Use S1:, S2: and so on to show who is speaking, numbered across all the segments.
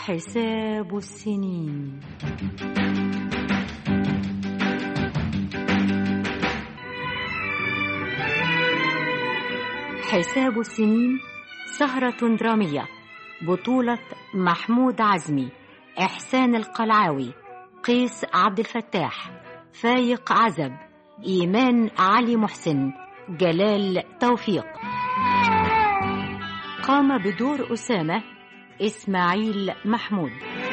S1: حساب السنين حساب السنين سهرة درامية بطولة محمود عزمي إحسان القلعاوي قيس عبد الفتاح فايق عزب إيمان علي محسن جلال توفيق قام بدور أسامة إسماعيل محمود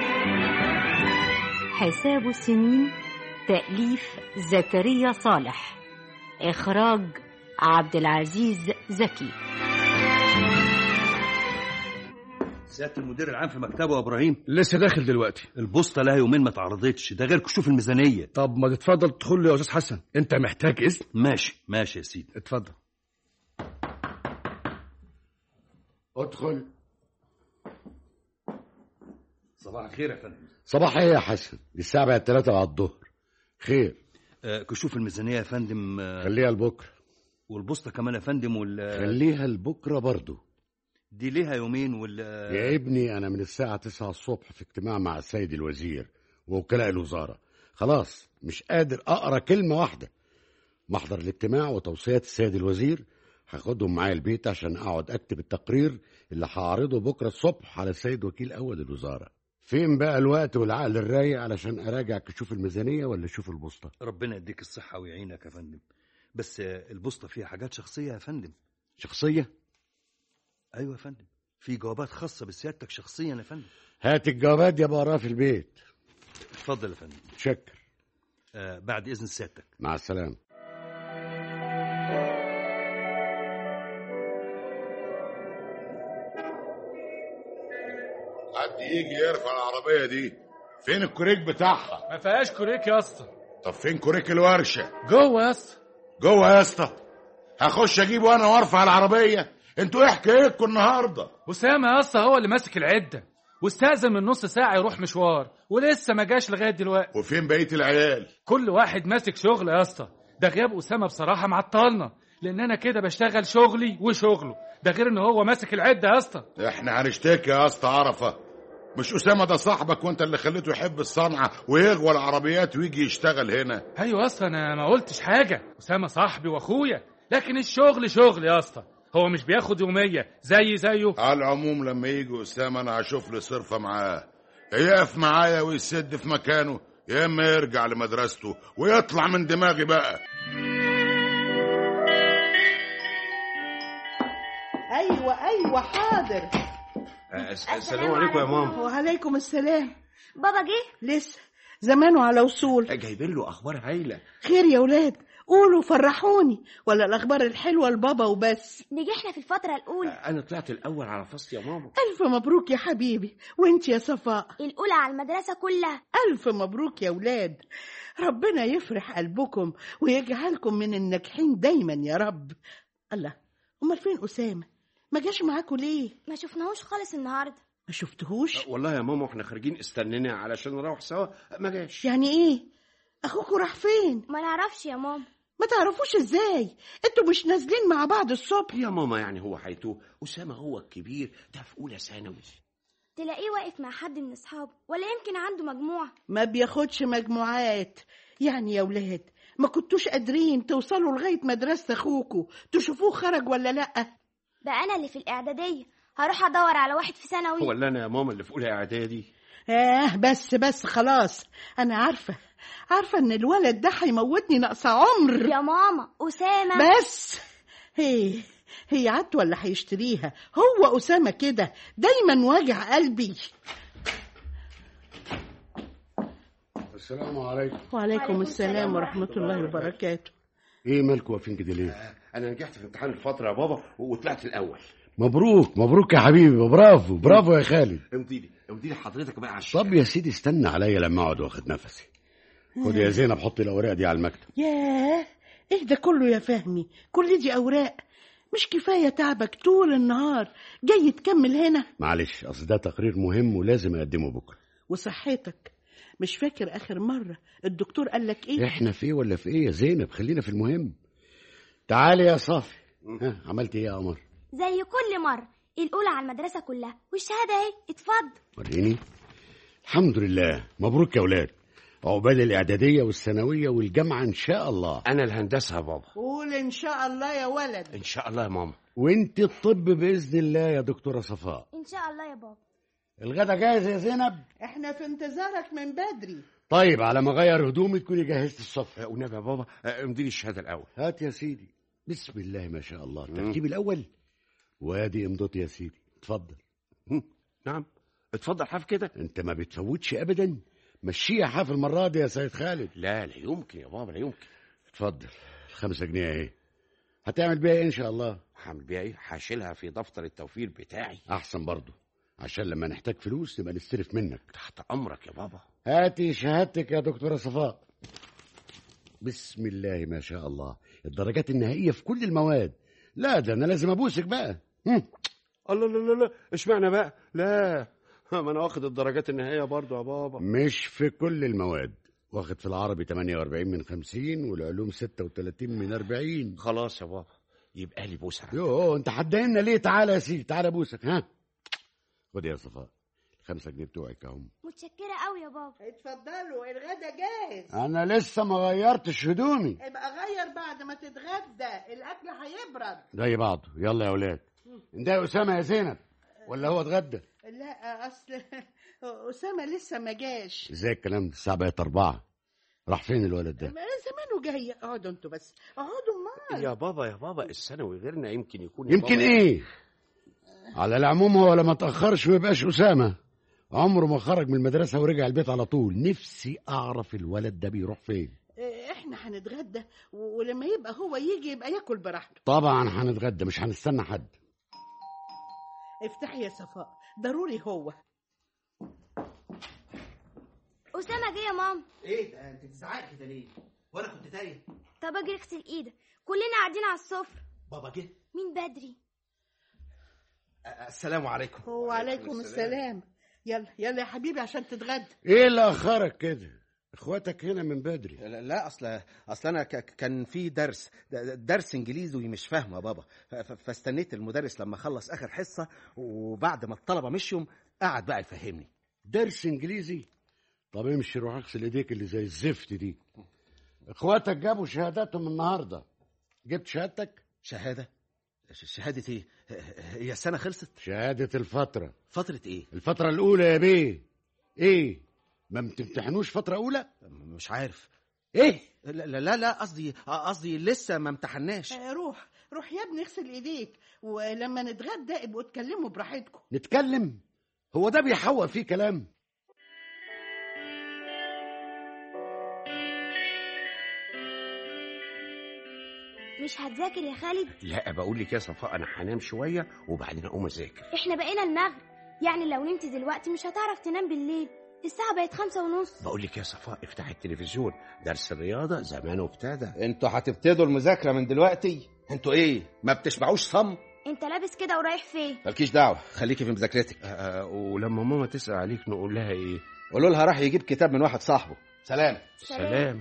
S1: حساب السنين تأليف زكريا صالح إخراج عبد العزيز زكي
S2: سيادة المدير العام في مكتبه يا ابراهيم
S3: لسه داخل دلوقتي
S2: البوسطة لها يومين ما اتعرضتش ده غير كشوف الميزانية
S3: طب ما تتفضل تدخل لي يا استاذ حسن انت محتاج اذن
S2: ماشي ماشي يا سيدي
S3: اتفضل
S4: ادخل
S2: صباح الخير يا فندم
S4: صباح ايه يا حسن دي الساعة بقت 3 بعد الظهر خير
S2: آه كشوف الميزانية يا فندم آه
S4: خليها لبكرة
S2: والبوسطة كمان يا فندم وال
S4: خليها لبكرة برضو
S2: دي ليها يومين وال
S4: يا ابني أنا من الساعة 9 الصبح في اجتماع مع السيد الوزير ووكلاء الوزارة خلاص مش قادر أقرأ كلمة واحدة محضر الاجتماع وتوصيات السيد الوزير هاخدهم معايا البيت عشان أقعد أكتب التقرير اللي هعرضه بكرة الصبح على السيد وكيل أول الوزارة فين بقى الوقت والعقل الرايق علشان أراجع كشوف الميزانية ولا أشوف البوسطة
S2: ربنا يديك الصحة ويعينك يا فندم بس آه البوسطة فيها حاجات شخصية يا فندم
S4: شخصية
S2: أيوة يا فندم في جوابات خاصة بسيادتك شخصيا يا فندم
S4: هات الجوابات دي بقراها في البيت
S2: اتفضل يا فندم
S4: شكر
S2: آه بعد إذن سيادتك
S4: مع السلامة
S5: حد يجي يرفع العربية دي فين الكوريك بتاعها
S6: ما فيهاش كوريك يا اسطى
S5: طب فين كوريك الورشة
S6: جوه يا اسطى
S5: جوه يا اسطى هخش اجيبه انا وارفع العربية انتوا ايه حكايتكم النهارده
S6: اسامه يا اسطى هو اللي ماسك العده واستأذن من نص ساعة يروح مشوار ولسه ما جاش لغاية دلوقتي
S5: وفين بقية العيال
S6: كل واحد ماسك شغل يا اسطى ده غياب أسامة بصراحة معطلنا لأن أنا كده بشتغل شغلي وشغله ده غير إن هو ماسك العدة يا اسطى
S5: احنا هنشتكي يا اسطى عرفة مش أسامة ده صاحبك وانت اللي خليته يحب الصنعة ويغوى العربيات ويجي يشتغل هنا
S6: أيوة يا اسطى أنا ما قلتش حاجة أسامة صاحبي وأخويا لكن الشغل شغل يا اسطى هو مش بياخد يومية زي زيه
S5: على العموم لما يجي أسامة أنا هشوف لي صرفة معاه يقف معايا ويسد في مكانه يا إما يرجع لمدرسته ويطلع من دماغي بقى
S7: ايوه ايوه حاضر
S8: السلام عليكم يا ماما
S7: وعليكم السلام
S9: بابا جه
S7: لسه زمانه على وصول
S8: جايبين له اخبار هايله
S7: خير يا ولاد قولوا فرحوني ولا الاخبار الحلوه لبابا وبس
S9: نجحنا في الفترة الأولى
S8: انا طلعت الاول على فصل يا ماما
S7: الف مبروك يا حبيبي وانت يا صفاء
S9: الأولى على المدرسة كلها
S7: الف مبروك يا ولاد ربنا يفرح قلبكم ويجعلكم من الناجحين دايما يا رب الله امال فين اسامه ما جاش معاكوا ليه
S9: ما شفناهوش خالص النهاردة
S7: ما شفتهوش
S8: والله يا ماما واحنا خارجين استنينا علشان نروح سوا ما جاش
S7: يعني ايه اخوكوا راح فين
S9: ما نعرفش يا ماما
S7: ما تعرفوش ازاي انتوا مش نازلين مع بعض الصبح
S8: يا ماما يعني هو حيتوه اسامه هو الكبير ده في اولى ثانوي
S9: تلاقيه واقف مع حد من أصحابه ولا يمكن عنده مجموعة
S7: ما بياخدش مجموعات يعني يا ولاد ما كنتوش قادرين توصلوا لغايه مدرسه اخوكوا تشوفوه خرج ولا لا
S9: ده أنا اللي في الإعدادية هروح أدور على واحد في ثانوي
S8: ولا انا يا ماما اللي في اولى اعدادي
S7: اه بس بس خلاص انا عارفه عارفه ان الولد ده هيموتني ناقصه عمر
S9: يا ماما أسامة
S7: بس هي هي عدت ولا هيشتريها هو أسامة كده دايما واجع قلبي
S4: السلام عليكم
S7: وعليكم السلام ورحمة الله وبركاته
S4: ايه مالكوا واقفين كده ليه
S8: انا نجحت في امتحان الفتره يا بابا وطلعت الاول
S4: مبروك مبروك يا حبيبي برافو برافو يا خالد
S8: امضي لي امضي لي حضرتك بقى على
S4: طب
S8: الشهادة.
S4: يا سيدي استنى عليا لما اقعد واخد نفسي خد يا زينب حطي الاوراق دي على المكتب
S7: ياه ايه ده كله يا فهمي كل دي أوراق مش كفاية تعبك طول النهار جاي تكمل هنا
S4: معلش اصل ده تقرير مهم ولازم اقدمه بكره
S7: وصحتك مش فاكر آخر مرة الدكتور قال لك ايه
S4: احنا في إيه ولا في ايه يا زينب خلينا في المهم تعالي يا صافي ها عملت ايه يا قمر
S9: زي كل مرة الأولى على المدرسة كلها والشهادة اهي اتفضل
S4: وريني الحمد لله مبروك يا ولاد عقبال الاعداديه والثانويه والجامعه ان شاء الله
S8: انا الهندسه يا بابا
S7: قول ان شاء الله يا ولد
S8: ان شاء الله يا ماما
S4: وانت الطب باذن الله يا دكتوره صفاء
S9: ان شاء الله يا بابا
S4: الغدا جاهز يا زينب
S7: احنا في انتظارك من بدري
S4: طيب على ما اغير هدومي تكوني جهزت الصف
S8: آه، والنبي يا بابا آه، امضي الشهاده الاول
S4: هات يا سيدي بسم الله ما شاء الله الترتيب الاول وادي امضتي يا سيدي اتفضل
S8: هم، نعم اتفضل حاف كده
S4: انت ما بتفوتش ابدا مشيها حاف المره دي يا سيد خالد
S8: لا لا يمكن يا بابا لا يمكن
S4: اتفضل الخمسة جنيه اهي هتعمل بيها ايه ان شاء الله
S8: هعمل بيها ايه هشيلها في دفتر التوفير بتاعي
S4: احسن برضه عشان لما نحتاج فلوس نبقى نستلف منك
S8: تحت امرك يا بابا
S4: هاتي شهادتك يا دكتورة صفاء بسم الله ما شاء الله الدرجات النهائية في كل المواد لا ده انا لازم ابوسك بقى هم.
S8: الله لا لا لا اشمعنى بقى لا ما انا واخد الدرجات النهائيه برضو يا بابا
S4: مش في كل المواد واخد في العربي 48 من 50 والعلوم 36 من 40
S8: خلاص يا بابا يبقى لي بوسه
S4: يوه انت حدانا ليه تعالى يا سيدي تعالى ابوسك ها خد يا صفاء الخمسة جنيه بتوعك اهم
S9: متشكره قوي يا بابا
S7: اتفضلوا الغدا جاهز
S4: انا لسه ما غيرتش هدومي
S7: ابقى غير بعد ما تتغدى الاكل هيبرد
S4: زي بعضه يلا يا اولاد ده اسامه يا زينب ولا هو اتغدى
S7: لا اصل اسامه لسه ما جاش
S4: ازاي الكلام ده الساعه بقت أربعة راح فين الولد ده
S7: ما زمانه جاي اقعدوا انتوا بس اقعدوا امال
S8: يا بابا يا بابا الثانوي غيرنا يمكن يكون
S4: يمكن ايه على العموم هو لما تاخرش ما يبقاش اسامه عمره ما خرج من المدرسه ورجع البيت على طول نفسي اعرف الولد ده بيروح فين
S7: إيه، احنا هنتغدى و- ولما يبقى هو يجي يبقى ياكل براحته
S4: طبعا هنتغدى مش هنستنى حد
S7: افتحي يا صفاء ضروري هو
S9: اسامه جه يا ماما
S10: ايه ده انت بتزعقي كده ليه وانا كنت تايه
S9: طب اجي اغسل ايدك كلنا قاعدين على السفره
S10: بابا جه
S9: مين بدري
S10: أ- السلام عليكم
S7: وعليكم السلام يلا يلا يا حبيبي عشان تتغدى
S4: ايه اللي اخرك كده اخواتك هنا من بدري
S10: لا لا، اصل اصل انا ك- كان في درس د- درس انجليزي مش فاهمه يا بابا ف- ف- فاستنيت المدرس لما خلص اخر حصه وبعد ما الطلبه مشيوا قعد بقى يفهمني
S4: درس انجليزي طب امشي روح اغسل ايديك اللي زي الزفت دي اخواتك جابوا شهاداتهم النهارده جبت شهادتك
S10: شهاده ش- شهاده ايه هي السنه خلصت
S4: شهاده الفتره
S10: فتره ايه
S4: الفتره الاولى يا بيه ايه ما بتمتحنوش فتره اولى
S10: مش عارف
S4: ايه
S10: لا لا لا, لا قصدي قصدي لسه ما امتحناش
S7: آه، روح روح يا ابني اغسل ايديك ولما نتغدى ابقوا اتكلموا براحتكم
S4: نتكلم هو ده بيحوق فيه كلام
S9: مش هتذاكر يا خالد
S8: لا بقول لك يا صفاء انا هنام شويه وبعدين اقوم اذاكر
S9: احنا بقينا المغرب يعني لو نمت دلوقتي مش هتعرف تنام بالليل الساعة بقت خمسة ونص
S8: بقول لك يا صفاء افتح التلفزيون درس الرياضه زمانه ابتدى
S10: انتوا هتبتدوا المذاكره من دلوقتي انتوا ايه ما بتشبعوش صم
S9: انت لابس كده ورايح فين
S10: مالكيش دعوه خليكي في مذاكرتك
S8: آه ولما ماما تسال عليك نقول لها ايه
S10: قولوا لها راح يجيب كتاب من واحد صاحبه سلام
S8: سلام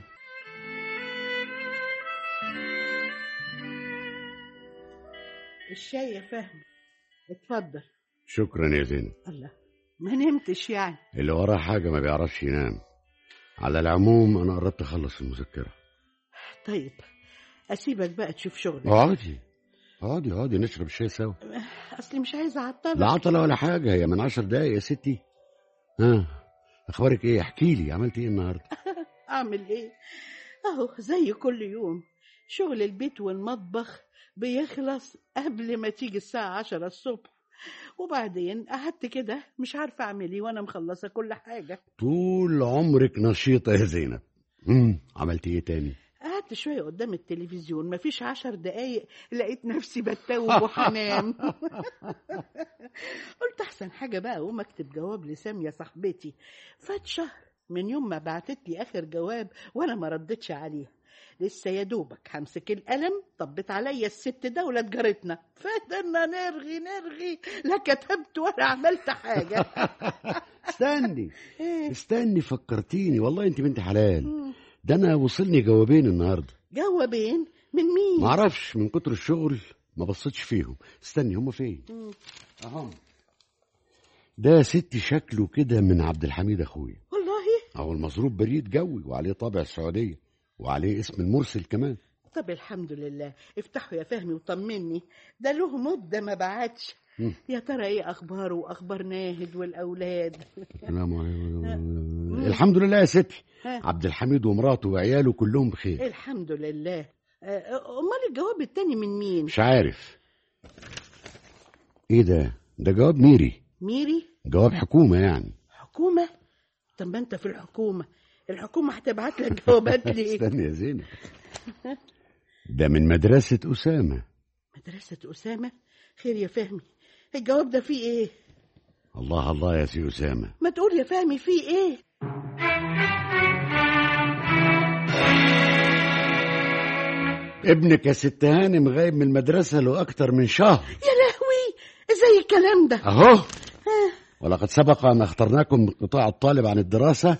S7: الشاي يا فهمي اتفضل
S4: شكرا يا زينب
S7: الله ما نمتش يعني
S4: اللي وراه حاجه ما بيعرفش ينام على العموم انا قربت اخلص المذكره
S7: طيب اسيبك بقى تشوف شغلك
S4: اقعدي اقعدي اقعدي نشرب الشاي سوا
S7: اصلي مش عايزه اعطلك
S4: لا عطله ولا حاجه هي من عشر دقايق يا ستي ها اخبارك ايه احكي لي عملت ايه النهارده
S7: اعمل ايه اهو زي كل يوم شغل البيت والمطبخ بيخلص قبل ما تيجي الساعة عشرة الصبح وبعدين قعدت كده مش عارفة أعمل إيه وأنا مخلصة كل حاجة
S4: طول عمرك نشيطه يا زينب امم عملت ايه تاني
S7: قعدت شوية قدام التلفزيون مفيش عشر دقايق لقيت نفسي بتوب وحنام قلت أحسن حاجة بقى أقوم أكتب جواب لسامية صاحبتي فات شهر من يوم ما بعتت لي آخر جواب وأنا ما ردتش عليها لسه يا دوبك همسك القلم طبت عليا الست دولة جارتنا فضلنا نرغي نرغي لا كتبت ولا عملت حاجة
S4: استني
S7: إيه؟
S4: استني فكرتيني والله انت بنت حلال ده انا وصلني جوابين النهارده
S7: جوابين من مين؟
S4: ما اعرفش من كتر الشغل ما بصيتش فيهم استني هما فين
S7: مم.
S4: اهم ده يا ستي شكله كده من عبد الحميد اخويا
S7: والله
S4: هو المظروف بريد جوي وعليه طابع السعوديه وعليه اسم المرسل كمان
S7: طب الحمد لله افتحوا يا فهمي وطمني ده له مدة ما بعتش
S4: مم.
S7: يا ترى ايه اخباره واخبار ناهد والاولاد
S4: السلام عليكم الحمد لله يا ستي
S7: ها.
S4: عبد الحميد ومراته وعياله كلهم بخير
S7: الحمد لله آه، امال الجواب التاني من مين
S4: مش عارف ايه ده ده جواب ميري
S7: ميري
S4: جواب حكومه يعني
S7: حكومة طب ما انت في الحكومة الحكومة هتبعت لك جوابات ليه
S4: استني يا زينب ده من مدرسه اسامه
S7: مدرسة أسامة خير يا فهمي الجواب ده فيه ايه
S4: الله الله يا سي اسامه
S7: ما تقول يا فهمي فيه ايه
S4: ابنك يا ست هانم غايب من المدرسه له اكتر من شهر
S7: يا لهوي ازاي الكلام ده
S4: اهو ولقد سبق ان اخترناكم من قطاع الطالب عن الدراسه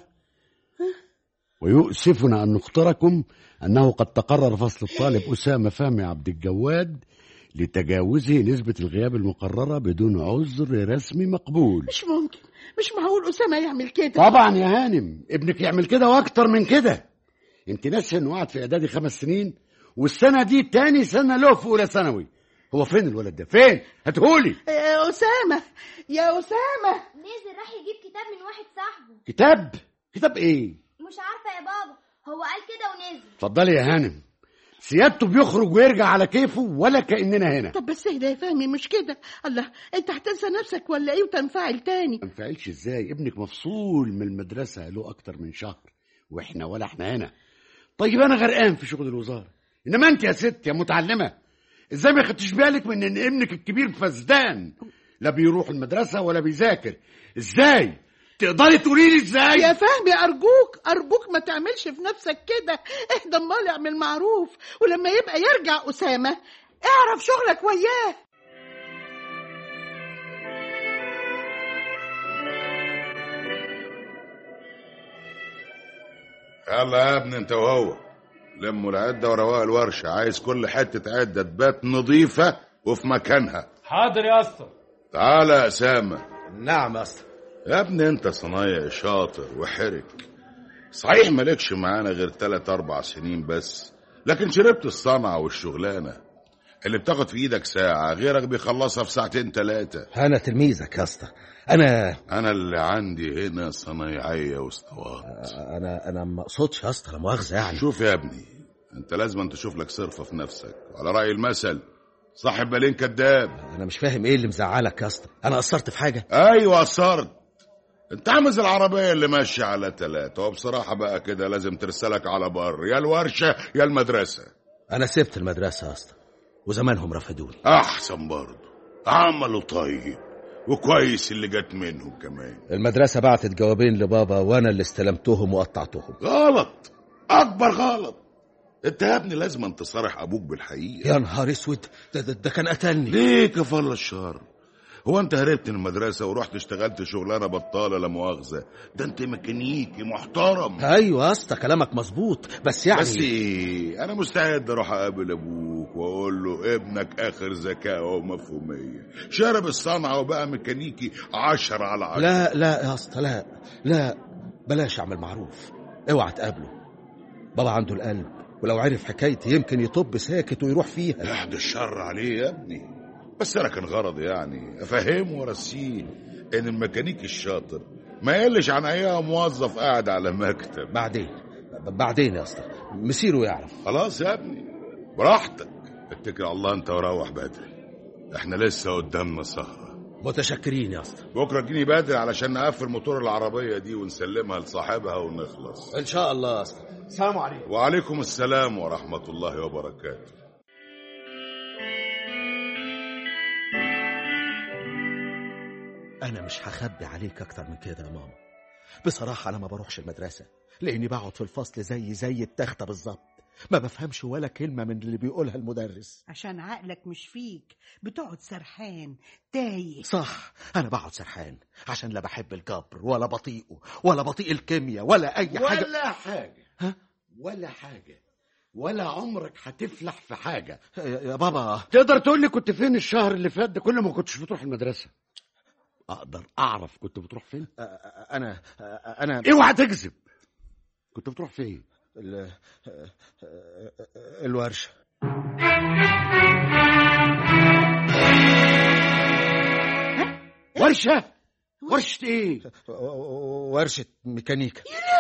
S4: ويؤسفنا ان نخطركم انه قد تقرر فصل الطالب اسامه فهمي عبد الجواد لتجاوزه نسبه الغياب المقرره بدون عذر رسمي مقبول
S7: مش ممكن مش معقول أسامة يعمل كده
S4: طبعا يا هانم ابنك يعمل كده واكتر من كده انت ناسي انه قعد في اعدادي خمس سنين والسنه دي تاني سنه له في اولى ثانوي هو فين الولد ده فين هاتهولي
S7: يا أسامة يا أسامة
S9: نزل راح يجيب كتاب من واحد صاحبه
S4: كتاب كتاب ايه
S9: مش عارفة يا بابا هو قال كده ونزل
S4: اتفضلي يا هانم سيادته بيخرج ويرجع على كيفه ولا كاننا هنا
S7: طب بس اهدى يا فهمي مش كده الله انت هتنسى نفسك ولا ايه وتنفعل تاني
S4: ما انفعلش ازاي ابنك مفصول من المدرسه له اكتر من شهر واحنا ولا احنا هنا طيب انا غرقان في شغل الوزاره انما انت يا ست يا متعلمه ازاي ما خدتش بالك من ان ابنك الكبير فسدان لا بيروح المدرسه ولا بيذاكر ازاي تقدري تقولي لي ازاي
S7: يا فهمي ارجوك ارجوك ما تعملش في نفسك كده اهدى امال اعمل معروف ولما يبقى يرجع اسامه اعرف شغلك وياه
S5: يلا يا ابني انت وهو لموا العدة ورواق الورشة عايز كل حتة عدة تبات نظيفة وفي مكانها
S6: حاضر يا اسطى
S5: تعالى يا أسامة
S10: نعم يا اسطى
S5: يا ابني انت صنايعي شاطر وحرك صحيح مالكش معانا غير تلات أربع سنين بس لكن شربت الصنعة والشغلانة اللي بتاخد في ايدك ساعة غيرك بيخلصها في ساعتين تلاتة
S10: انا تلميذك يا اسطى انا
S5: أنا اللي عندي هنا صنايعية واسطوات
S10: انا انا ما اقصدش يا اسطى لا مؤاخذه يعني
S5: شوف يا ابني انت لازم تشوف لك صرفة في نفسك على رأي المثل صاحب بالين كداب
S10: انا مش فاهم ايه اللي مزعلك يا اسطى انا قصرت في حاجه
S5: ايوه قصرت انت عامل العربية اللي ماشية على تلاتة وبصراحة بقى كده لازم ترسلك على بر يا الورشة يا المدرسة
S10: انا سبت المدرسه يا اسطى وزمانهم رفضوني
S5: احسن برضه عملوا طيب وكويس اللي جت منهم كمان
S10: المدرسه بعتت جوابين لبابا وانا اللي استلمتهم وقطعتهم
S5: غلط اكبر غلط انت يا ابني لازم تصارح ابوك بالحقيقة
S10: يا نهار اسود ده, ده, ده كان قتلني
S5: ليه كفر الشر هو انت هربت من المدرسة ورحت اشتغلت شغلانة بطالة لا مؤاخذة ده انت ميكانيكي محترم
S10: ايوه يا اسطى كلامك مظبوط بس يعني
S5: بس ايه انا مستعد اروح اقابل ابوك واقول له ابنك اخر ذكاء ومفهوميه شرب الصنعه وبقى ميكانيكي عشرة على عشرة
S10: لا لا يا اسطى لا لا بلاش اعمل معروف اوعى تقابله بابا عنده القلب ولو عرف حكايتي يمكن يطب ساكت ويروح فيها
S5: يحد الشر عليه يا ابني بس انا كان غرضي يعني افهمه وارسيه ان الميكانيكي الشاطر ما يقلش عن اي موظف قاعد على مكتب
S10: بعدين ب- بعدين يا اسطى مسيره يعرف
S5: خلاص يا ابني براحتك اتكل على الله انت وروح بدري احنا لسه قدامنا سهره
S10: متشكرين يا اسطى
S5: بكره تجيني بدري علشان نقفل موتور العربيه دي ونسلمها لصاحبها ونخلص
S10: ان شاء الله يا اسطى السلام عليكم
S5: وعليكم السلام ورحمه الله وبركاته
S10: انا مش هخبي عليك اكتر من كده يا ماما بصراحه انا ما بروحش المدرسه لاني بقعد في الفصل زي زي التخته بالظبط ما بفهمش ولا كلمه من اللي بيقولها المدرس
S7: عشان عقلك مش فيك بتقعد سرحان تايه
S10: صح انا بقعد سرحان عشان لا بحب الجبر ولا بطيئه ولا بطيء الكيمياء ولا اي حاجه
S4: ولا حاجه
S10: ها؟
S4: ولا حاجه ولا عمرك هتفلح في حاجه
S10: يا يا بابا
S4: تقدر تقول لي كنت فين الشهر اللي فات ده كل ما كنتش بتروح المدرسه اقدر اعرف كنت بتروح فين
S10: آه، آه، انا آه، انا
S4: اوعى تكذب كنت بتروح فين
S10: ال- آه، آه، آه، الورشه
S4: ورشه ورشه ايه
S10: ورشه ميكانيكا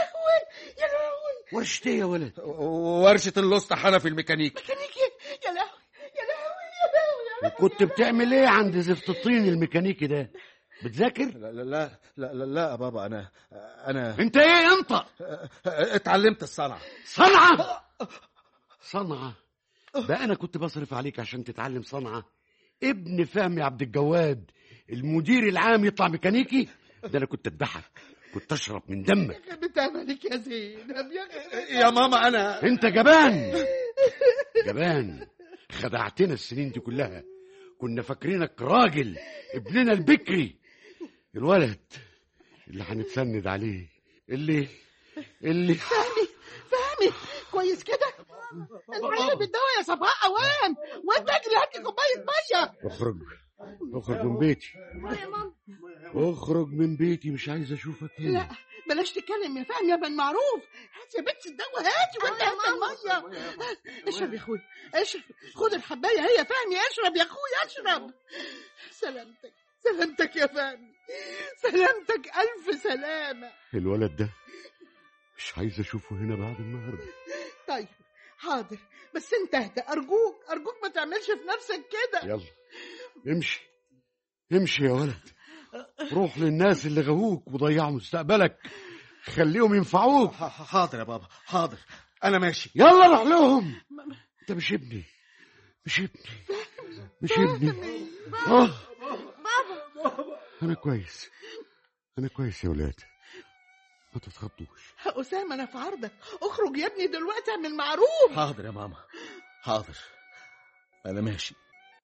S4: ورشه ايه يا ولد
S10: ورشه الاسطى حنفي الميكانيكي
S7: ميكانيكي يا لهوي يا لهوي يا لهوي يا لهوي
S4: كنت بتعمل ايه عند زفت الطين الميكانيكي ده بتذاكر
S10: لا لا لا لا لا, لا يا بابا انا انا
S4: انت ايه انت
S10: اتعلمت الصنعه
S4: صنعه صنعه بقى انا كنت بصرف عليك عشان تتعلم صنعه ابن فهمي عبد الجواد المدير العام يطلع ميكانيكي ده انا كنت اذبحك كنت اشرب من دمك
S7: بتعملك يا زينب يا
S10: يا ماما انا
S4: انت جبان جبان خدعتنا السنين دي كلها كنا فاكرينك راجل ابننا البكري الولد اللي هنتسند عليه اللي اللي
S7: فهمي كويس كده الحقيقة بالدواء يا صفاء اوام وانت اجري هات لي كوبايه ميه
S4: اخرج اخرج من بيتي
S9: يا ماما
S4: اخرج من بيتي مش عايز اشوفك هنا
S7: لا بلاش تتكلم يا فهمي يا بن معروف هات يا بنت الدواء هاتي وانت
S9: يا
S7: هات الميه اشرب يا اخوي اشرب خد الحبايه هي يا فهمي اشرب يا اخوي اشرب سلامتك سلامتك يا فهمي سلامتك الف سلامه
S4: الولد ده مش عايز اشوفه هنا بعد النهارده
S7: طيب حاضر بس انت اهدى ارجوك ارجوك ما تعملش في نفسك كده
S4: يلا امشي امشي يا ولد روح للناس اللي غووك وضيعوا مستقبلك خليهم ينفعوك
S10: ح- حاضر يا بابا حاضر انا ماشي
S4: يلا روح لهم انت مش ابني مش ابني مش ابني اه انا كويس انا كويس يا ولاد ما تتخضوش
S7: اسامه انا في عرضك اخرج يا ابني دلوقتي اعمل معروف
S10: حاضر يا ماما حاضر انا ماشي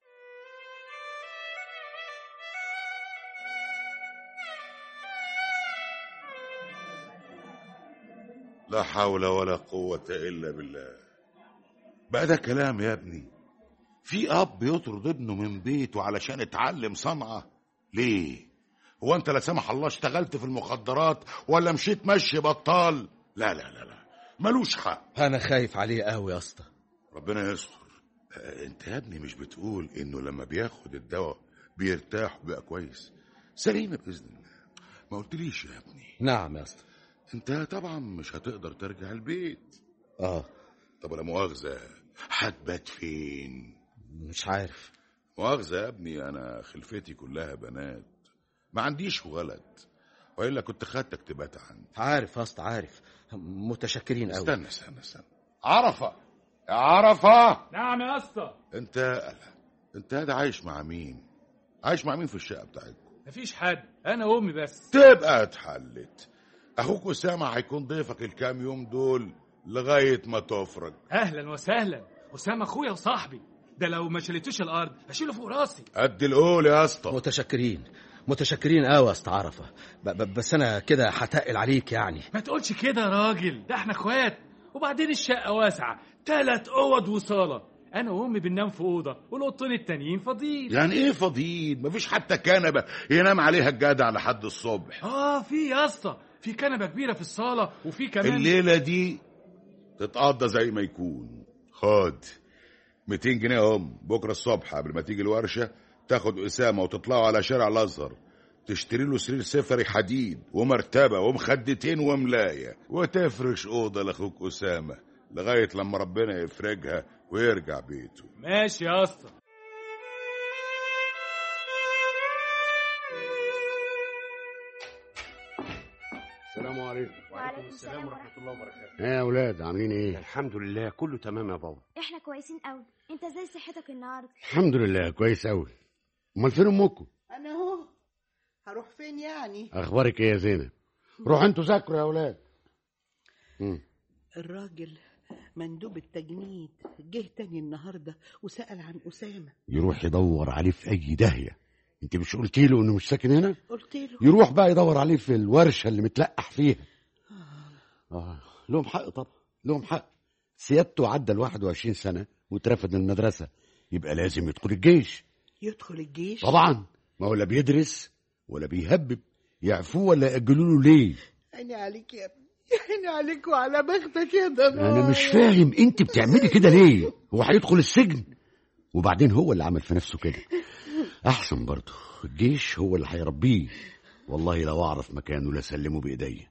S5: لا حول ولا قوة إلا بالله بقى ده كلام يا ابني في أب يطرد ابنه من بيته علشان اتعلم صنعة ليه هو أنت لا سمح الله اشتغلت في المخدرات ولا مشيت مشي بطال لا لا لا لا ملوش حق
S10: انا خايف عليه قوي يا اسطى
S5: ربنا يستر آه، انت يا ابني مش بتقول انه لما بياخد الدواء بيرتاح وبقى كويس سليمة بإذن الله ما قلتليش يا ابني
S10: نعم يا اسطى
S5: انت طبعا مش هتقدر ترجع البيت
S10: اه
S5: طب ولا مؤاخذة هتبات فين
S10: مش عارف
S5: مؤاخذة يا ابني أنا خلفتي كلها بنات ما عنديش ولد وإلا كنت خدتك تبات عندي
S10: عارف يا اسطى عارف متشكرين قوي
S5: استنى استنى استنى عرفة يا عرفة
S6: نعم يا اسطى
S5: أنت لا. أنت هذا عايش مع مين؟ عايش مع مين في الشقة بتاعتكم؟
S6: مفيش حد انا وامي بس
S5: تبقى اتحلت أخوك أسامة هيكون ضيفك الكام يوم دول لغاية ما تفرج
S6: اهلا وسهلا اسامه اخويا وصاحبي ده لو ما شلتوش الارض هشيله فوق راسي
S5: قد القول يا اسطى
S10: متشكرين متشكرين قوي يا اسطى عرفه ب- ب- بس انا كده هتقل عليك يعني
S6: ما تقولش كده يا راجل ده احنا اخوات وبعدين الشقه واسعه تلات اوض وصاله انا وامي بننام في اوضه والاوضتين التانيين فاضيين
S5: يعني ايه فضيل مفيش حتى كنبة ينام عليها الجدع لحد الصبح
S6: اه في يا اسطى في كنبه كبيره في الصاله وفي كمان
S5: الليلة دي تتقضى زي ما يكون خد 200 جنيه هم بكرة الصبح قبل ما تيجي الورشة تاخد أسامة وتطلعوا على شارع الأزهر تشتري له سرير سفري حديد ومرتبة ومخدتين وملاية وتفرش أوضة لأخوك أسامة لغاية لما ربنا يفرجها ويرجع بيته
S6: ماشي يا اسطى
S4: السلام عليكم
S9: وعليكم السلام ورحمة
S8: الله وبركاته
S4: ايه يا اولاد عاملين ايه
S8: الحمد لله كله تمام يا بابا
S9: احنا كويسين قوي انت ازاي صحتك النهارده
S4: الحمد لله كويس قوي امال فين امكم
S7: انا اهو هروح فين يعني
S4: اخبارك ايه يا زينب روحوا انتوا ذاكروا يا اولاد مم.
S7: الراجل مندوب التجنيد جه تاني النهارده وسأل عن أسامة
S4: يروح يدور عليه في اي داهيه انت مش قلتي له انه مش ساكن هنا
S7: قلت له
S4: يروح بقى يدور عليه في الورشه اللي متلقح فيها آه. لهم حق طبعا لهم حق سيادته عدى ال 21 سنه واترفد من المدرسه يبقى لازم يدخل الجيش
S7: يدخل الجيش
S4: طبعا ما هو لا بيدرس ولا بيهبب يعفوه ولا يأجلوا له ليه
S7: عيني عليك يا ابني عيني عليك وعلى بختك يا ضنايا
S4: انا مش فاهم انت بتعملي كده ليه هو هيدخل السجن وبعدين هو اللي عمل في نفسه كده احسن برضه الجيش هو اللي هيربيه والله لو اعرف مكانه لاسلمه بايديا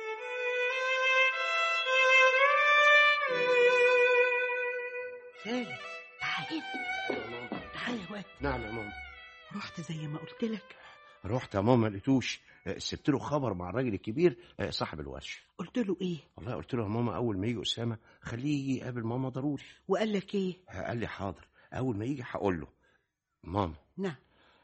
S7: خالد تعال تعال يا واد
S8: نعم يا ماما
S7: رحت زي ما قلت لك
S8: رحت يا ماما ما لقيتوش آه، سبت له خبر مع الراجل الكبير آه، صاحب الورشه
S7: قلت له ايه
S8: والله قلت له يا ماما اول ما يجي اسامه خليه يجي يقابل ماما ضروري
S7: وقال لك ايه
S8: قال لي حاضر اول ما يجي هقول له ماما
S7: نعم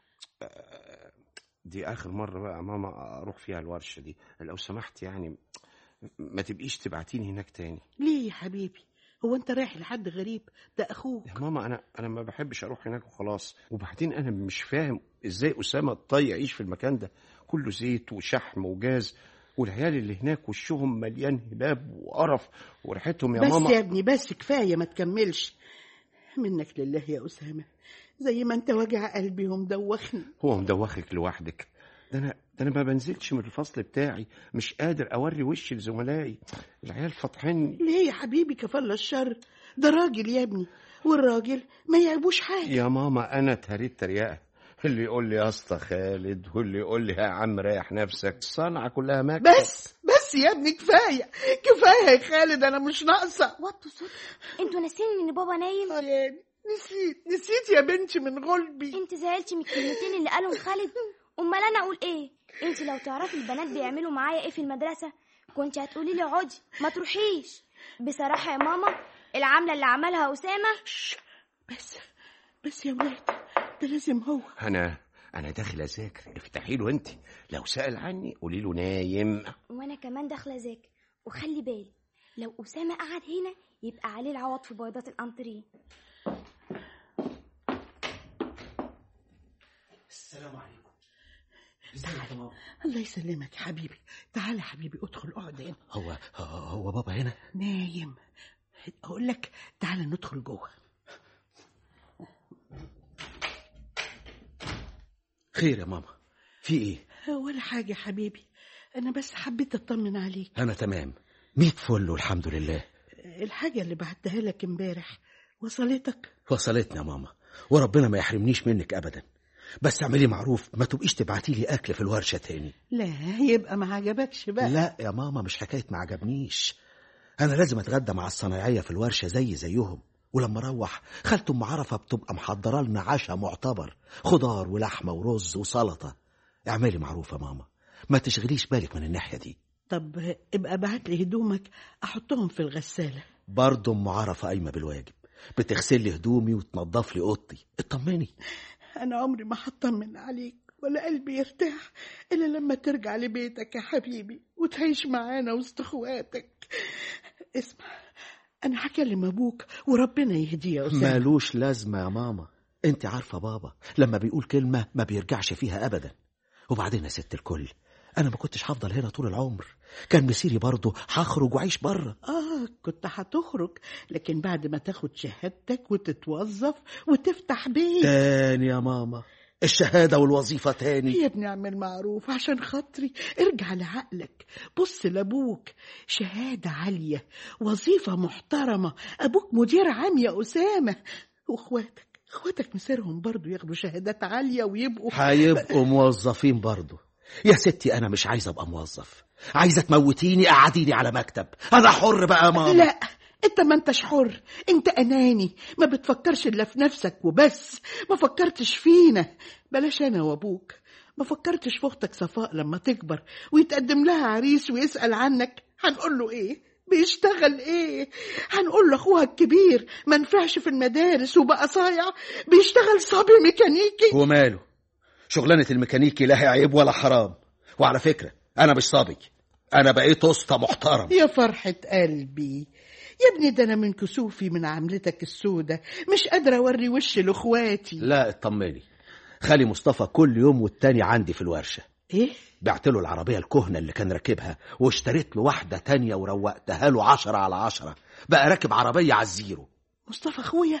S8: دي اخر مره بقى يا ماما اروح فيها الورشه دي لو سمحت يعني ما تبقيش تبعتيني هناك تاني
S7: ليه يا حبيبي هو انت رايح لحد غريب ده اخوك
S8: يا ماما انا انا ما بحبش اروح هناك وخلاص وبعدين انا مش فاهم ازاي اسامه الطي يعيش في المكان ده كله زيت وشحم وجاز والعيال اللي هناك وشهم مليان هباب وقرف وريحتهم يا
S7: بس
S8: ماما
S7: يا ابني بس كفايه ما تكملش منك لله يا اسامه زي ما انت وجع قلبي ومدوخني
S8: هو مدوخك لوحدك ده انا ده انا ما بنزلش من الفصل بتاعي مش قادر اوري وشي لزملائي العيال فاطحيني
S7: ليه يا حبيبي كفل الشر ده راجل يا ابني والراجل ما يعيبوش حاجه
S8: يا ماما انا اتهريت تريقه اللي يقول لي يا اسطى خالد واللي يقول لي يا عم ريح نفسك الصنعه كلها مكتب
S7: بس بس يا ابني كفايه كفايه يا خالد انا مش ناقصه
S9: وطوا صوت انتوا ناسين ان بابا نايم
S7: يعني نسيت نسيت يا بنتي من غلبي
S9: انت زعلتي من الكلمتين اللي قالهم خالد امال انا اقول ايه انت لو تعرفي البنات بيعملوا معايا ايه في المدرسه كنت هتقولي لي اقعدي ما تروحيش بصراحه يا ماما العامله اللي عملها اسامه
S7: بس بس يا ولاد ده لازم هو
S8: انا انا داخل اذاكر افتحي له انت لو سال عني قولي له نايم
S9: وانا كمان داخله اذاكر وخلي بالي لو اسامه قعد هنا يبقى عليه العوض في بيضات الانتريه
S10: السلام عليكم
S7: الله يسلمك يا حبيبي تعال يا حبيبي ادخل اقعد هنا
S10: هو هو بابا هنا
S7: نايم اقول لك تعال ندخل جوه
S10: خير يا ماما في ايه
S7: ولا حاجه يا حبيبي انا بس حبيت اطمن عليك
S10: انا تمام ميت فل والحمد لله
S7: الحاجه اللي بعتها لك امبارح وصلتك
S10: وصلتنا يا ماما وربنا ما يحرمنيش منك ابدا بس اعملي معروف ما تبقيش تبعتي لي اكل في الورشه تاني
S7: لا يبقى ما عجبكش بقى
S10: لا يا ماما مش حكايه ما عجبنيش انا لازم اتغدى مع الصنايعيه في الورشه زي زيهم ولما اروح خالته ام عرفه بتبقى محضره لنا عشاء معتبر خضار ولحمه ورز وسلطه اعملي معروف يا ماما ما تشغليش بالك من الناحيه دي
S7: طب ابقى بعت لي هدومك احطهم في الغساله
S10: برضه ام عرفه قايمه بالواجب بتغسل لي هدومي وتنضف لي اوضتي اطمني
S7: انا عمري ما هطمن عليك ولا قلبي يرتاح الا لما ترجع لبيتك يا حبيبي وتعيش معانا وسط اخواتك اسمع انا هكلم ابوك وربنا يهديه يا اسامه
S10: مالوش لازمه يا ماما انت عارفه بابا لما بيقول كلمه ما بيرجعش فيها ابدا وبعدين يا ست الكل انا ما كنتش هفضل هنا طول العمر كان مسيري برضه هخرج واعيش بره
S7: اه كنت هتخرج لكن بعد ما تاخد شهادتك وتتوظف وتفتح بيت
S10: تاني يا ماما الشهاده والوظيفه تاني
S7: يا ابني اعمل معروف عشان خاطري ارجع لعقلك بص لابوك شهاده عاليه وظيفه محترمه ابوك مدير عام يا اسامه واخواتك اخواتك مسيرهم برضو ياخدوا شهادات عاليه ويبقوا
S10: هيبقوا موظفين برضه يا ستي انا مش عايز ابقى موظف عايزه تموتيني قعديني على مكتب انا حر بقى يا ماما
S7: لا انت ما انتش حر انت اناني ما بتفكرش الا في نفسك وبس ما فكرتش فينا بلاش انا وابوك ما فكرتش في اختك صفاء لما تكبر ويتقدم لها عريس ويسال عنك هنقول له ايه بيشتغل ايه هنقول له اخوها الكبير ما نفعش في المدارس وبقى صايع بيشتغل صبي ميكانيكي
S10: وماله شغلانه الميكانيكي لا هي عيب ولا حرام وعلى فكره انا مش صبي انا بقيت اسطى محترم
S7: يا فرحة قلبي يا ابني ده انا من كسوفي من عملتك السودة مش قادرة اوري وشي لاخواتي
S10: لا اطمني خالي مصطفى كل يوم والتاني عندي في الورشه
S7: ايه
S10: بعت له العربية الكهنة اللي كان راكبها واشتريت له واحدة تانية وروقتها له عشرة على عشرة بقى راكب عربية على الزيرو
S7: مصطفى اخويا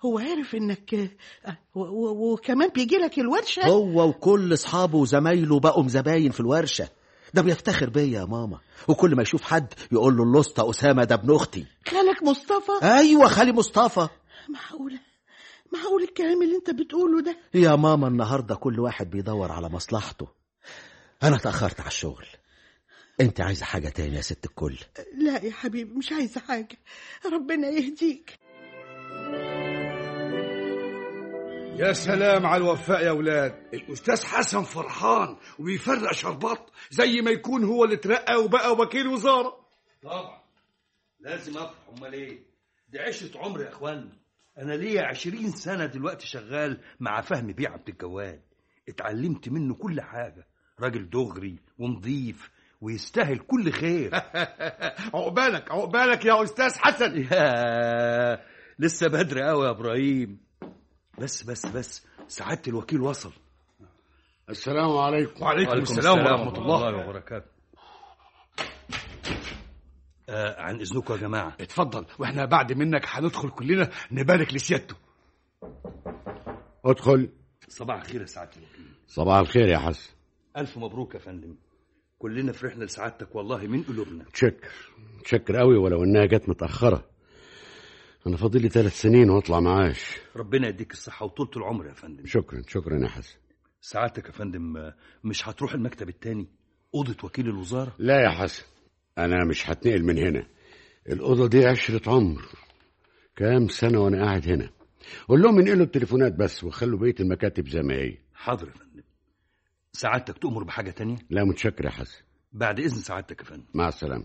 S7: هو عارف انك آه، و- و- وكمان بيجي لك الورشه
S10: هو وكل اصحابه وزمايله بقوا زباين في الورشه ده بيفتخر بيا يا ماما وكل ما يشوف حد يقول له الاسطى اسامه ده ابن اختي
S7: خالك مصطفى
S10: ايوه خالي مصطفى
S7: معقوله معقول الكلام اللي انت بتقوله ده
S10: يا ماما النهارده كل واحد بيدور على مصلحته انا اتاخرت على الشغل انت عايزه حاجه تاني يا ست الكل
S7: لا يا حبيبي مش عايزه حاجه ربنا يهديك
S3: يا سلام على الوفاء يا ولاد الاستاذ حسن فرحان وبيفرق شربات زي ما يكون هو اللي اترقى وبقى وكيل وزاره
S2: طبعا لازم افرح امال ايه دي عشره عمر يا اخوان انا ليا عشرين سنه دلوقتي شغال مع فهمي بيه عبد الجواد اتعلمت منه كل حاجه راجل دغري ونظيف ويستاهل كل خير
S3: عقبالك عقبالك يا استاذ حسن
S2: يا لسه بدري قوي يا ابراهيم بس بس بس سعاده الوكيل وصل
S4: السلام عليكم
S3: وعليكم السلام ورحمه الله
S2: وبركاته آه عن اذنكم يا جماعه
S3: اتفضل واحنا بعد منك هندخل كلنا نبارك لسيادته
S4: ادخل
S2: صباح الخير يا سعاده الوكيل
S4: صباح الخير يا حسن
S2: الف مبروك يا فندم كلنا فرحنا لسعادتك والله من قلوبنا
S4: تشكر تشكر قوي ولو انها جت متاخره انا فاضل لي ثلاث سنين واطلع معاش
S2: ربنا يديك الصحه وطولة العمر يا فندم
S4: شكرا شكرا يا حسن
S2: سعادتك يا فندم آه، مش هتروح المكتب التاني اوضه وكيل الوزاره
S4: لا يا حسن انا مش هتنقل من هنا الاوضه دي عشره عمر كام سنه وانا قاعد هنا قول لهم ينقلوا التليفونات بس وخلوا بقيه المكاتب زي ما هي
S2: حاضر يا فندم سعادتك تؤمر بحاجه تانية
S4: لا متشكر يا حسن
S2: بعد اذن سعادتك يا فندم
S4: مع السلامه